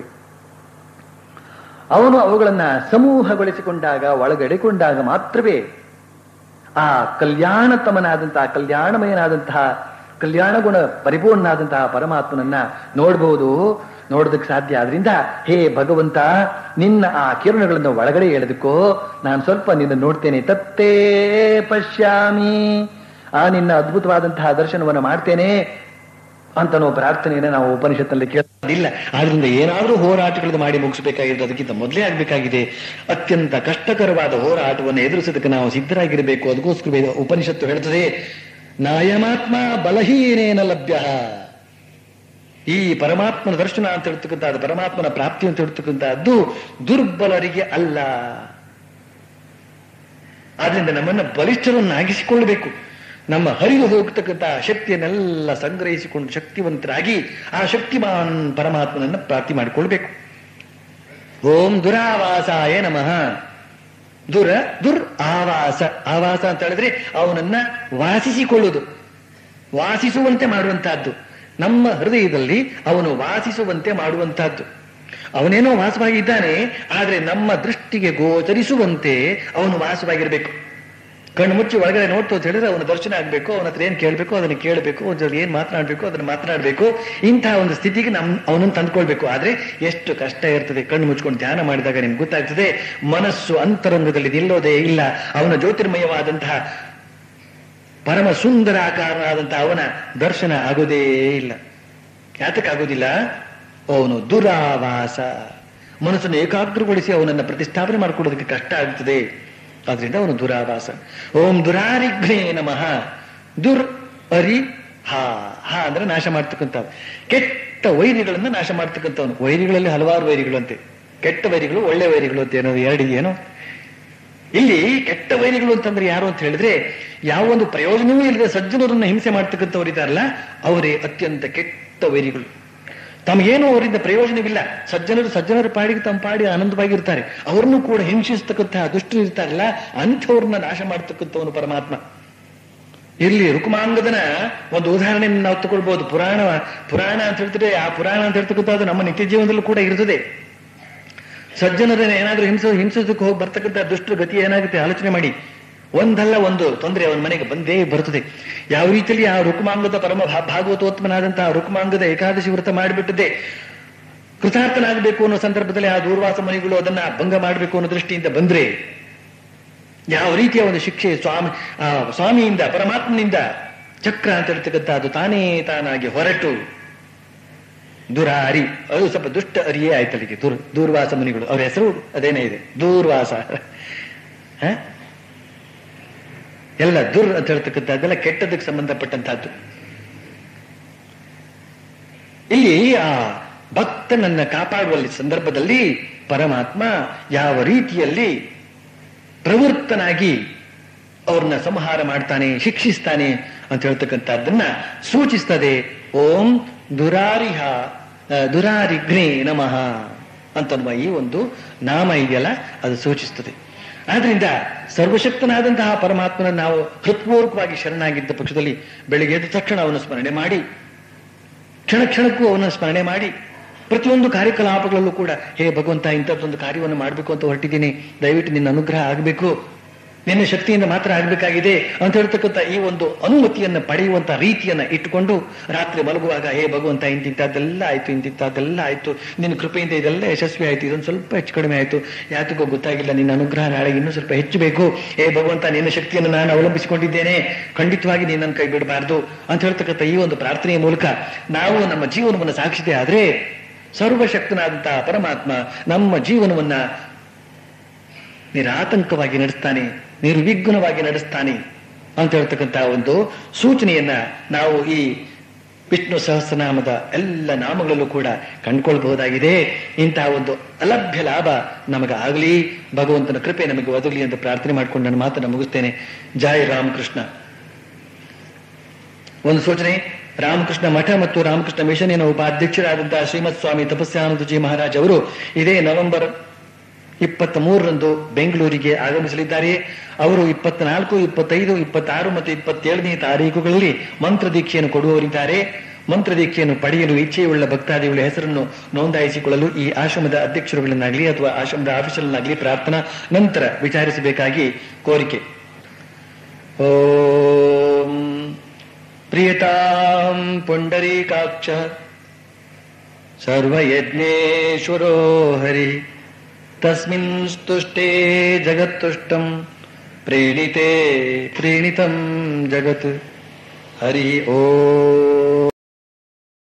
ಅವನು ಅವುಗಳನ್ನ ಸಮೂಹಗೊಳಿಸಿಕೊಂಡಾಗ ಒಳಗಡೆಕೊಂಡಾಗ ಮಾತ್ರವೇ ಆ ಕಲ್ಯಾಣತಮನಾದಂತಹ ಕಲ್ಯಾಣಮಯನಾದಂತಹ ಕಲ್ಯಾಣ ಗುಣ ಪರಿಪೂರ್ಣನಾದಂತಹ ಪರಮಾತ್ಮನನ್ನ ನೋಡಬಹುದು ನೋಡೋದಕ್ಕೆ ಸಾಧ್ಯ ಆದ್ರಿಂದ ಹೇ ಭಗವಂತ ನಿನ್ನ ಆ ಕಿರಣಗಳನ್ನು ಒಳಗಡೆ ಎಳೆದಕ್ಕೋ ನಾನು ಸ್ವಲ್ಪ ನಿನ್ನ ನೋಡ್ತೇನೆ ತತ್ತೇ ಪಶ್ಯಾಮಿ ಆ ನಿನ್ನ ಅದ್ಭುತವಾದಂತಹ ದರ್ಶನವನ್ನು ಮಾಡ್ತೇನೆ ಅಂತ ನಾವು ಪ್ರಾರ್ಥನೆಯನ್ನ ನಾವು ಉಪನಿಷತ್ನಲ್ಲಿ ಕೇಳೋದಿಲ್ಲ ಆದ್ರಿಂದ ಏನಾದ್ರೂ ಹೋರಾಟಗಳನ್ನು ಮಾಡಿ ಮುಗಿಸಬೇಕಾಗಿರೋದು ಅದಕ್ಕಿಂತ ಮೊದಲೇ ಆಗ್ಬೇಕಾಗಿದೆ ಅತ್ಯಂತ ಕಷ್ಟಕರವಾದ ಹೋರಾಟವನ್ನು ಎದುರಿಸೋದಕ್ಕೆ ನಾವು ಸಿದ್ಧರಾಗಿರಬೇಕು ಅದಕ್ಕೋಸ್ಕರ ಉಪನಿಷತ್ತು ಹೇಳ್ತದೆ ನಾಯಮಾತ್ಮ ಬಲಹೀನೇನ ಲಭ್ಯ ಈ ಪರಮಾತ್ಮನ ದರ್ಶನ ಅಂತ ಹೇಳ್ತಕ್ಕಂಥದ್ದು ಪರಮಾತ್ಮನ ಪ್ರಾಪ್ತಿ ಅಂತ ಹೇಳ್ತಕ್ಕಂಥದ್ದು ದುರ್ಬಲರಿಗೆ ಅಲ್ಲ ಆದ್ರಿಂದ ನಮ್ಮನ್ನ ಬಲಿಷ್ಠರನ್ನಾಗಿಸಿಕೊಳ್ಳಬೇಕು ನಮ್ಮ ಹರಿದು ಹೋಗ್ತಕ್ಕಂತಹ ಶಕ್ತಿಯನ್ನೆಲ್ಲ ಸಂಗ್ರಹಿಸಿಕೊಂಡು ಶಕ್ತಿವಂತರಾಗಿ ಆ ಶಕ್ತಿಮಾನ್ ಪರಮಾತ್ಮನನ್ನ ಪ್ರಾಪ್ತಿ ಮಾಡಿಕೊಳ್ಬೇಕು ಓಂ ದುರಾವಾಸಾಯ ನಮಃ ದುರ ದುರ್ ಆವಾಸ ಆವಾಸ ಅಂತ ಹೇಳಿದ್ರೆ ಅವನನ್ನ ವಾಸಿಸಿಕೊಳ್ಳುವುದು ವಾಸಿಸುವಂತೆ ಮಾಡುವಂತಹದ್ದು ನಮ್ಮ ಹೃದಯದಲ್ಲಿ ಅವನು ವಾಸಿಸುವಂತೆ ಮಾಡುವಂತಹದ್ದು ಅವನೇನೋ ವಾಸವಾಗಿದ್ದಾನೆ ಆದ್ರೆ ನಮ್ಮ ದೃಷ್ಟಿಗೆ ಗೋಚರಿಸುವಂತೆ ಅವನು ವಾಸವಾಗಿರ್ಬೇಕು ಕಣ್ಣು ಮುಚ್ಚಿ ಒಳಗಡೆ ನೋಡ್ತು ಅಂತ ಹೇಳಿದ್ರೆ ಅವನ ದರ್ಶನ ಆಗ್ಬೇಕು ಅವನ ಹತ್ರ ಏನ್ ಕೇಳ್ಬೇಕು ಅದನ್ನ ಕೇಳಬೇಕು ಅವನ ಜೊತೆ ಏನ್ ಮಾತನಾಡ್ಬೇಕು ಅದನ್ನ ಮಾತನಾಡ್ಬೇಕು ಇಂತಹ ಒಂದು ಸ್ಥಿತಿಗೆ ನಮ್ ಅವನನ್ನು ತಂದ್ಕೊಳ್ಬೇಕು ಆದ್ರೆ ಎಷ್ಟು ಕಷ್ಟ ಇರ್ತದೆ ಕಣ್ಣು ಮುಚ್ಕೊಂಡು ಧ್ಯಾನ ಮಾಡಿದಾಗ ನಿಮ್ಗೆ ಗೊತ್ತಾಗ್ತದೆ ಮನಸ್ಸು ಅಂತರಂಗದಲ್ಲಿ ನಿಲ್ಲೋದೇ ಇಲ್ಲ ಅವನ ಜ್ಯೋತಿರ್ಮಯವಾದಂತಹ ಪರಮ ಸುಂದರಾಕಾರನಾದಂತಹ ಅವನ ದರ್ಶನ ಆಗೋದೇ ಇಲ್ಲ ಯಾತಕ್ಕಾಗೋದಿಲ್ಲ ಅವನು ದುರಾವಾಸ ಮನಸ್ಸನ್ನು ಏಕಾಗ್ರಗೊಳಿಸಿ ಅವನನ್ನ ಪ್ರತಿಷ್ಠಾಪನೆ ಮಾಡಿಕೊಳ್ಳೋದಕ್ಕೆ ಕಷ್ಟ ಆಗ್ತದೆ ಆದ್ರಿಂದ ಅವನು ದುರಾವಾಸ ಓಂ ದುರಾರಿಘ್ನೇ ನಮಃ ದುರ್ ಅರಿ ಹಾ ಹಾ ಅಂದ್ರೆ ನಾಶ ಮಾಡ್ತಕ್ಕಂಥದ್ದು ಕೆಟ್ಟ ವೈರಿಗಳನ್ನ ನಾಶ ಮಾಡ್ತಕ್ಕಂಥವನು ವೈರಿಗಳಲ್ಲಿ ಹಲವಾರು ವೈರಿಗಳು ಅಂತೆ ಕೆಟ್ಟ ವೈರಿಗಳು ಒಳ್ಳೆ ವೈರಿಗಳು ಅಂತ ಏನೋ ಎರಡಿದೆಯೇನೋ ಇಲ್ಲಿ ಕೆಟ್ಟ ವೈರಿಗಳು ಅಂತಂದ್ರೆ ಯಾರು ಅಂತ ಹೇಳಿದ್ರೆ ಯಾವ ಒಂದು ಪ್ರಯೋಜನವೂ ಇಲ್ಲದೆ ಸಜ್ಜನರನ್ನ ಹಿಂಸೆ ಮಾಡ್ತಕ್ಕಂಥವ್ರು ಇದ್ದಾರಲ್ಲ ಅವರೇ ಅತ್ಯಂತ ಕೆಟ್ಟ ವೈರಿಗಳು ತಮಗೇನು ಅವರಿಂದ ಪ್ರಯೋಜನವಿಲ್ಲ ಸಜ್ಜನರು ಸಜ್ಜನರ ಪಾಡಿಗೆ ತಮ್ಮ ಪಾಡಿ ಆನಂದವಾಗಿರ್ತಾರೆ ಅವ್ರನ್ನು ಕೂಡ ಹಿಂಸಿಸ್ತಕ್ಕಂತಹ ದುಷ್ಟರು ಇರ್ತಾರಲ್ಲ ಅಂಥವ್ರನ್ನ ನಾಶ ಮಾಡ್ತಕ್ಕಂಥವನು ಪರಮಾತ್ಮ ಇಲ್ಲಿ ರುಕುಮಾಂಗದನ ಒಂದು ಉದಾಹರಣೆಯನ್ನು ನಾವು ತಗೊಳ್ಬಹುದು ಪುರಾಣ ಪುರಾಣ ಅಂತ ಹೇಳ್ತಿದ್ರೆ ಆ ಪುರಾಣ ಅಂತ ಹೇಳ್ತಕ್ಕಂಥದ್ದು ನಮ್ಮ ನಿತ್ಯ ಜೀವನದಲ್ಲೂ ಕೂಡ ಇರ್ತದೆ ಸಜ್ಜನರನ್ನ ಏನಾದ್ರೂ ಹಿಂಸ ಹಿಂಸೋದಕ್ಕೆ ಹೋಗಿ ಬರ್ತಕ್ಕಂಥ ದುಷ್ಟರ ಗತಿ ಏನಾಗುತ್ತೆ ಆಲೋಚನೆ ಮಾಡಿ ಒಂದಲ್ಲ ಒಂದು ತೊಂದರೆ ಅವನ ಮನೆಗೆ ಬಂದೇ ಬರ್ತದೆ ಯಾವ ರೀತಿಯಲ್ಲಿ ಆ ರುಕ್ಮಾಂಗದ ಪರಮ ಭಾ- ಭಾಗವತೋತ್ತಮನಾದಂತಹ ರುಕ್ಮಾಂಗದ ಏಕಾದಶಿ ವ್ರತ ಮಾಡಿಬಿಟ್ಟದೆ ಕೃತಾರ್ಥನಾಗಬೇಕು ಅನ್ನೋ ಸಂದರ್ಭದಲ್ಲಿ ಆ ದೂರ್ವಾಸ ಮನೆಗಳು ಅದನ್ನ ಭಂಗ ಮಾಡಬೇಕು ಅನ್ನೋ ದೃಷ್ಟಿಯಿಂದ ಬಂದ್ರೆ ಯಾವ ರೀತಿಯ ಒಂದು ಶಿಕ್ಷೆ ಸ್ವಾಮಿ ಆ ಸ್ವಾಮಿಯಿಂದ ಪರಮಾತ್ಮನಿಂದ ಚಕ್ರ ಅಂತ ಹೇಳ್ತಕ್ಕಂಥ ಅದು ತಾನೇ ತಾನಾಗಿ ಹೊರಟು ದುರಾರಿ ಅದು ಸ್ವಲ್ಪ ದುಷ್ಟ ಅರಿಯೇ ಆಯ್ತು ಅಲ್ಲಿಗೆ ದೂರ್ ದೂರ್ವಾಸ ಮುನಿಗಳು ಅವ್ರ ಹೆಸರು ಅದೇನೇ ಇದೆ ದೂರ್ವಾಸ ಹ? ಎಲ್ಲ ದುರ್ ಅಂತ ಹೇಳ್ತಕ್ಕಂಥದ್ದೆಲ್ಲ ಕೆಟ್ಟದಕ್ಕೆ ಸಂಬಂಧಪಟ್ಟಂತಹದ್ದು ಇಲ್ಲಿ ಆ ಭಕ್ತನನ್ನ ಕಾಪಾಡುವಲ್ಲಿ ಸಂದರ್ಭದಲ್ಲಿ ಪರಮಾತ್ಮ ಯಾವ ರೀತಿಯಲ್ಲಿ ಪ್ರವೃತ್ತನಾಗಿ ಅವ್ರನ್ನ ಸಂಹಾರ ಮಾಡ್ತಾನೆ ಶಿಕ್ಷಿಸ್ತಾನೆ ಅಂತ ಹೇಳ್ತಕ್ಕಂಥದ್ದನ್ನ ಸೂಚಿಸ್ತದೆ ಓಂ ದುರಾರಿಹ ಆ, ದುರಾರಿಘ್ನೇ ನಮಃ ಅಂತನ್ನುವ ಈ ಒಂದು ನಾಮ ಇದೆಯಲ್ಲ ಅದು ಸೂಚಿಸ್ತದೆ ಆದ್ರಿಂದ ಸರ್ವಶಕ್ತನಾದಂತಹ ಪರಮಾತ್ಮನ ನಾವು ಹೃತ್ಪೂರ್ವಕವಾಗಿ ಶರಣಾಗಿದ್ದ ಪಕ್ಷದಲ್ಲಿ ಬೆಳಿಗ್ಗೆ ಎದ್ದ ತಕ್ಷಣ ಅವನ ಸ್ಮರಣೆ ಮಾಡಿ ಕ್ಷಣ ಕ್ಷಣಕ್ಕೂ ಅವನ ಸ್ಮರಣೆ ಮಾಡಿ ಪ್ರತಿಯೊಂದು ಕಾರ್ಯಕಲಾಪಗಳಲ್ಲೂ ಕೂಡ ಹೇ ಭಗವಂತ ಇಂಥದ್ದೊಂದು ಕಾರ್ಯವನ್ನು ಮಾಡಬೇಕು ಅಂತ ಹೊರಟಿದ್ದೀನಿ ದಯವಿಟ್ಟು ನಿನ್ನ ಅನುಗ್ರಹ ಆಗಬೇಕು ನಿನ್ನ ಶಕ್ತಿಯಿಂದ ಮಾತ್ರ ಆಗಬೇಕಾಗಿದೆ ಅಂತ ಹೇಳ್ತಕ್ಕಂಥ ಈ ಒಂದು ಅನುಮತಿಯನ್ನು ಪಡೆಯುವಂತ ರೀತಿಯನ್ನ ಇಟ್ಟುಕೊಂಡು ರಾತ್ರಿ ಮಲಗುವಾಗ ಹೇ ಭಗವಂತ ಇಂತಿಂತದ್ದೆಲ್ಲ ಆಯ್ತು ಇಂತಿಂತದ್ದೆಲ್ಲ ಆಯ್ತು ನಿನ್ನ ಕೃಪೆಯಿಂದ ಇದೆಲ್ಲ ಯಶಸ್ವಿ ಆಯ್ತು ಇದೊಂದು ಸ್ವಲ್ಪ ಹೆಚ್ಚು ಕಡಿಮೆ ಆಯ್ತು ಯಾತಕ್ಕೋ ಗೊತ್ತಾಗಿಲ್ಲ ನಿನ್ನ ಅನುಗ್ರಹ ನಾಳೆ ಇನ್ನೂ ಸ್ವಲ್ಪ ಹೆಚ್ಚು ಬೇಕು ಹೇ ಭಗವಂತ ನಿನ್ನ ಶಕ್ತಿಯನ್ನು ನಾನು ಅವಲಂಬಿಸಿಕೊಂಡಿದ್ದೇನೆ ಖಂಡಿತವಾಗಿ ನೀನನ್ನು ಕೈ ಬಿಡಬಾರ್ದು ಅಂತ ಹೇಳ್ತಕ್ಕಂಥ ಈ ಒಂದು ಪ್ರಾರ್ಥನೆಯ ಮೂಲಕ ನಾವು ನಮ್ಮ ಜೀವನವನ್ನು ಸಾಕ್ಷಿತೆ ಆದ್ರೆ ಸರ್ವಶಕ್ತನಾದಂತಹ ಪರಮಾತ್ಮ ನಮ್ಮ ಜೀವನವನ್ನ ನಿರಾತಂಕವಾಗಿ ನಡೆಸ್ತಾನೆ ನಿರ್ವಿಘ್ನವಾಗಿ ನಡೆಸ್ತಾನೆ ಅಂತ ಹೇಳ್ತಕ್ಕಂತಹ ಒಂದು ಸೂಚನೆಯನ್ನ ನಾವು ಈ ವಿಷ್ಣು ಸಹಸ್ರನಾಮದ ಎಲ್ಲ ನಾಮಗಳಲ್ಲೂ ಕೂಡ ಕಂಡುಕೊಳ್ಬಹುದಾಗಿದೆ ಇಂತಹ ಒಂದು ಅಲಭ್ಯ ಲಾಭ ನಮಗೆ ಆಗಲಿ ಭಗವಂತನ ಕೃಪೆ ನಮಗೆ ಒದಗಲಿ ಅಂತ ಪ್ರಾರ್ಥನೆ ಮಾಡ್ಕೊಂಡು ನನ್ನ ಮಾತನ್ನು ಮುಗಿಸ್ತೇನೆ ಜಯ ರಾಮಕೃಷ್ಣ ಒಂದು ಸೂಚನೆ ರಾಮಕೃಷ್ಣ ಮಠ ಮತ್ತು ರಾಮಕೃಷ್ಣ ಮಿಷನಿನ ಉಪಾಧ್ಯಕ್ಷರಾದಂತಹ ಶ್ರೀಮತ್ ಸ್ವಾಮಿ ತಪಸ್ಯಾನಂದಜಿ ಮಹಾರಾಜ್ ಅವರು ಇದೇ ನವೆಂಬರ್ ಇಪ್ಪತ್ತ್ ಮೂರರಂದು ಬೆಂಗಳೂರಿಗೆ ಆಗಮಿಸಲಿದ್ದಾರೆ ಅವರು ಇಪ್ಪತ್ನಾಲ್ಕು ಇಪ್ಪತ್ತೈದು ಇಪ್ಪತ್ತಾರು ಮತ್ತು ಇಪ್ಪತ್ತೇಳನೇ ತಾರೀಕುಗಳಲ್ಲಿ ಮಂತ್ರ ದೀಕ್ಷೆಯನ್ನು ಕೊಡುವವರಿದ್ದಾರೆ ಮಂತ್ರ ದೀಕ್ಷೆಯನ್ನು ಪಡೆಯಲು ಇಚ್ಛೆಯುಳ್ಳ ಭಕ್ತಾದಿಗಳ ಹೆಸರನ್ನು ನೋಂದಾಯಿಸಿಕೊಳ್ಳಲು ಈ ಆಶ್ರಮದ ಅಧ್ಯಕ್ಷರುಗಳನ್ನಾಗಲಿ ಅಥವಾ ಆಶ್ರಮದ ಆಫೀಸರ್ನಾಗಲಿ ಪ್ರಾರ್ಥನಾ ನಂತರ ವಿಚಾರಿಸಬೇಕಾಗಿ ಕೋರಿಕೆ ಓಂ ಪ್ರಿಯತಾ ಪುಂಡರೀಕಾಕ್ಷ ಸರ್ವಯಜ್ಞೇಶ್ವರೋ ಹರಿ ತಸ್ಮಿನ್ ಸ್ತುಷ್ಟೇ ಜಗತ್ತುಷ್ಟಂ ಪ್ರೇಣಿತೆ ಪ್ರೇಣಿತಂ ಜಗತ್ ಹರಿ ಓ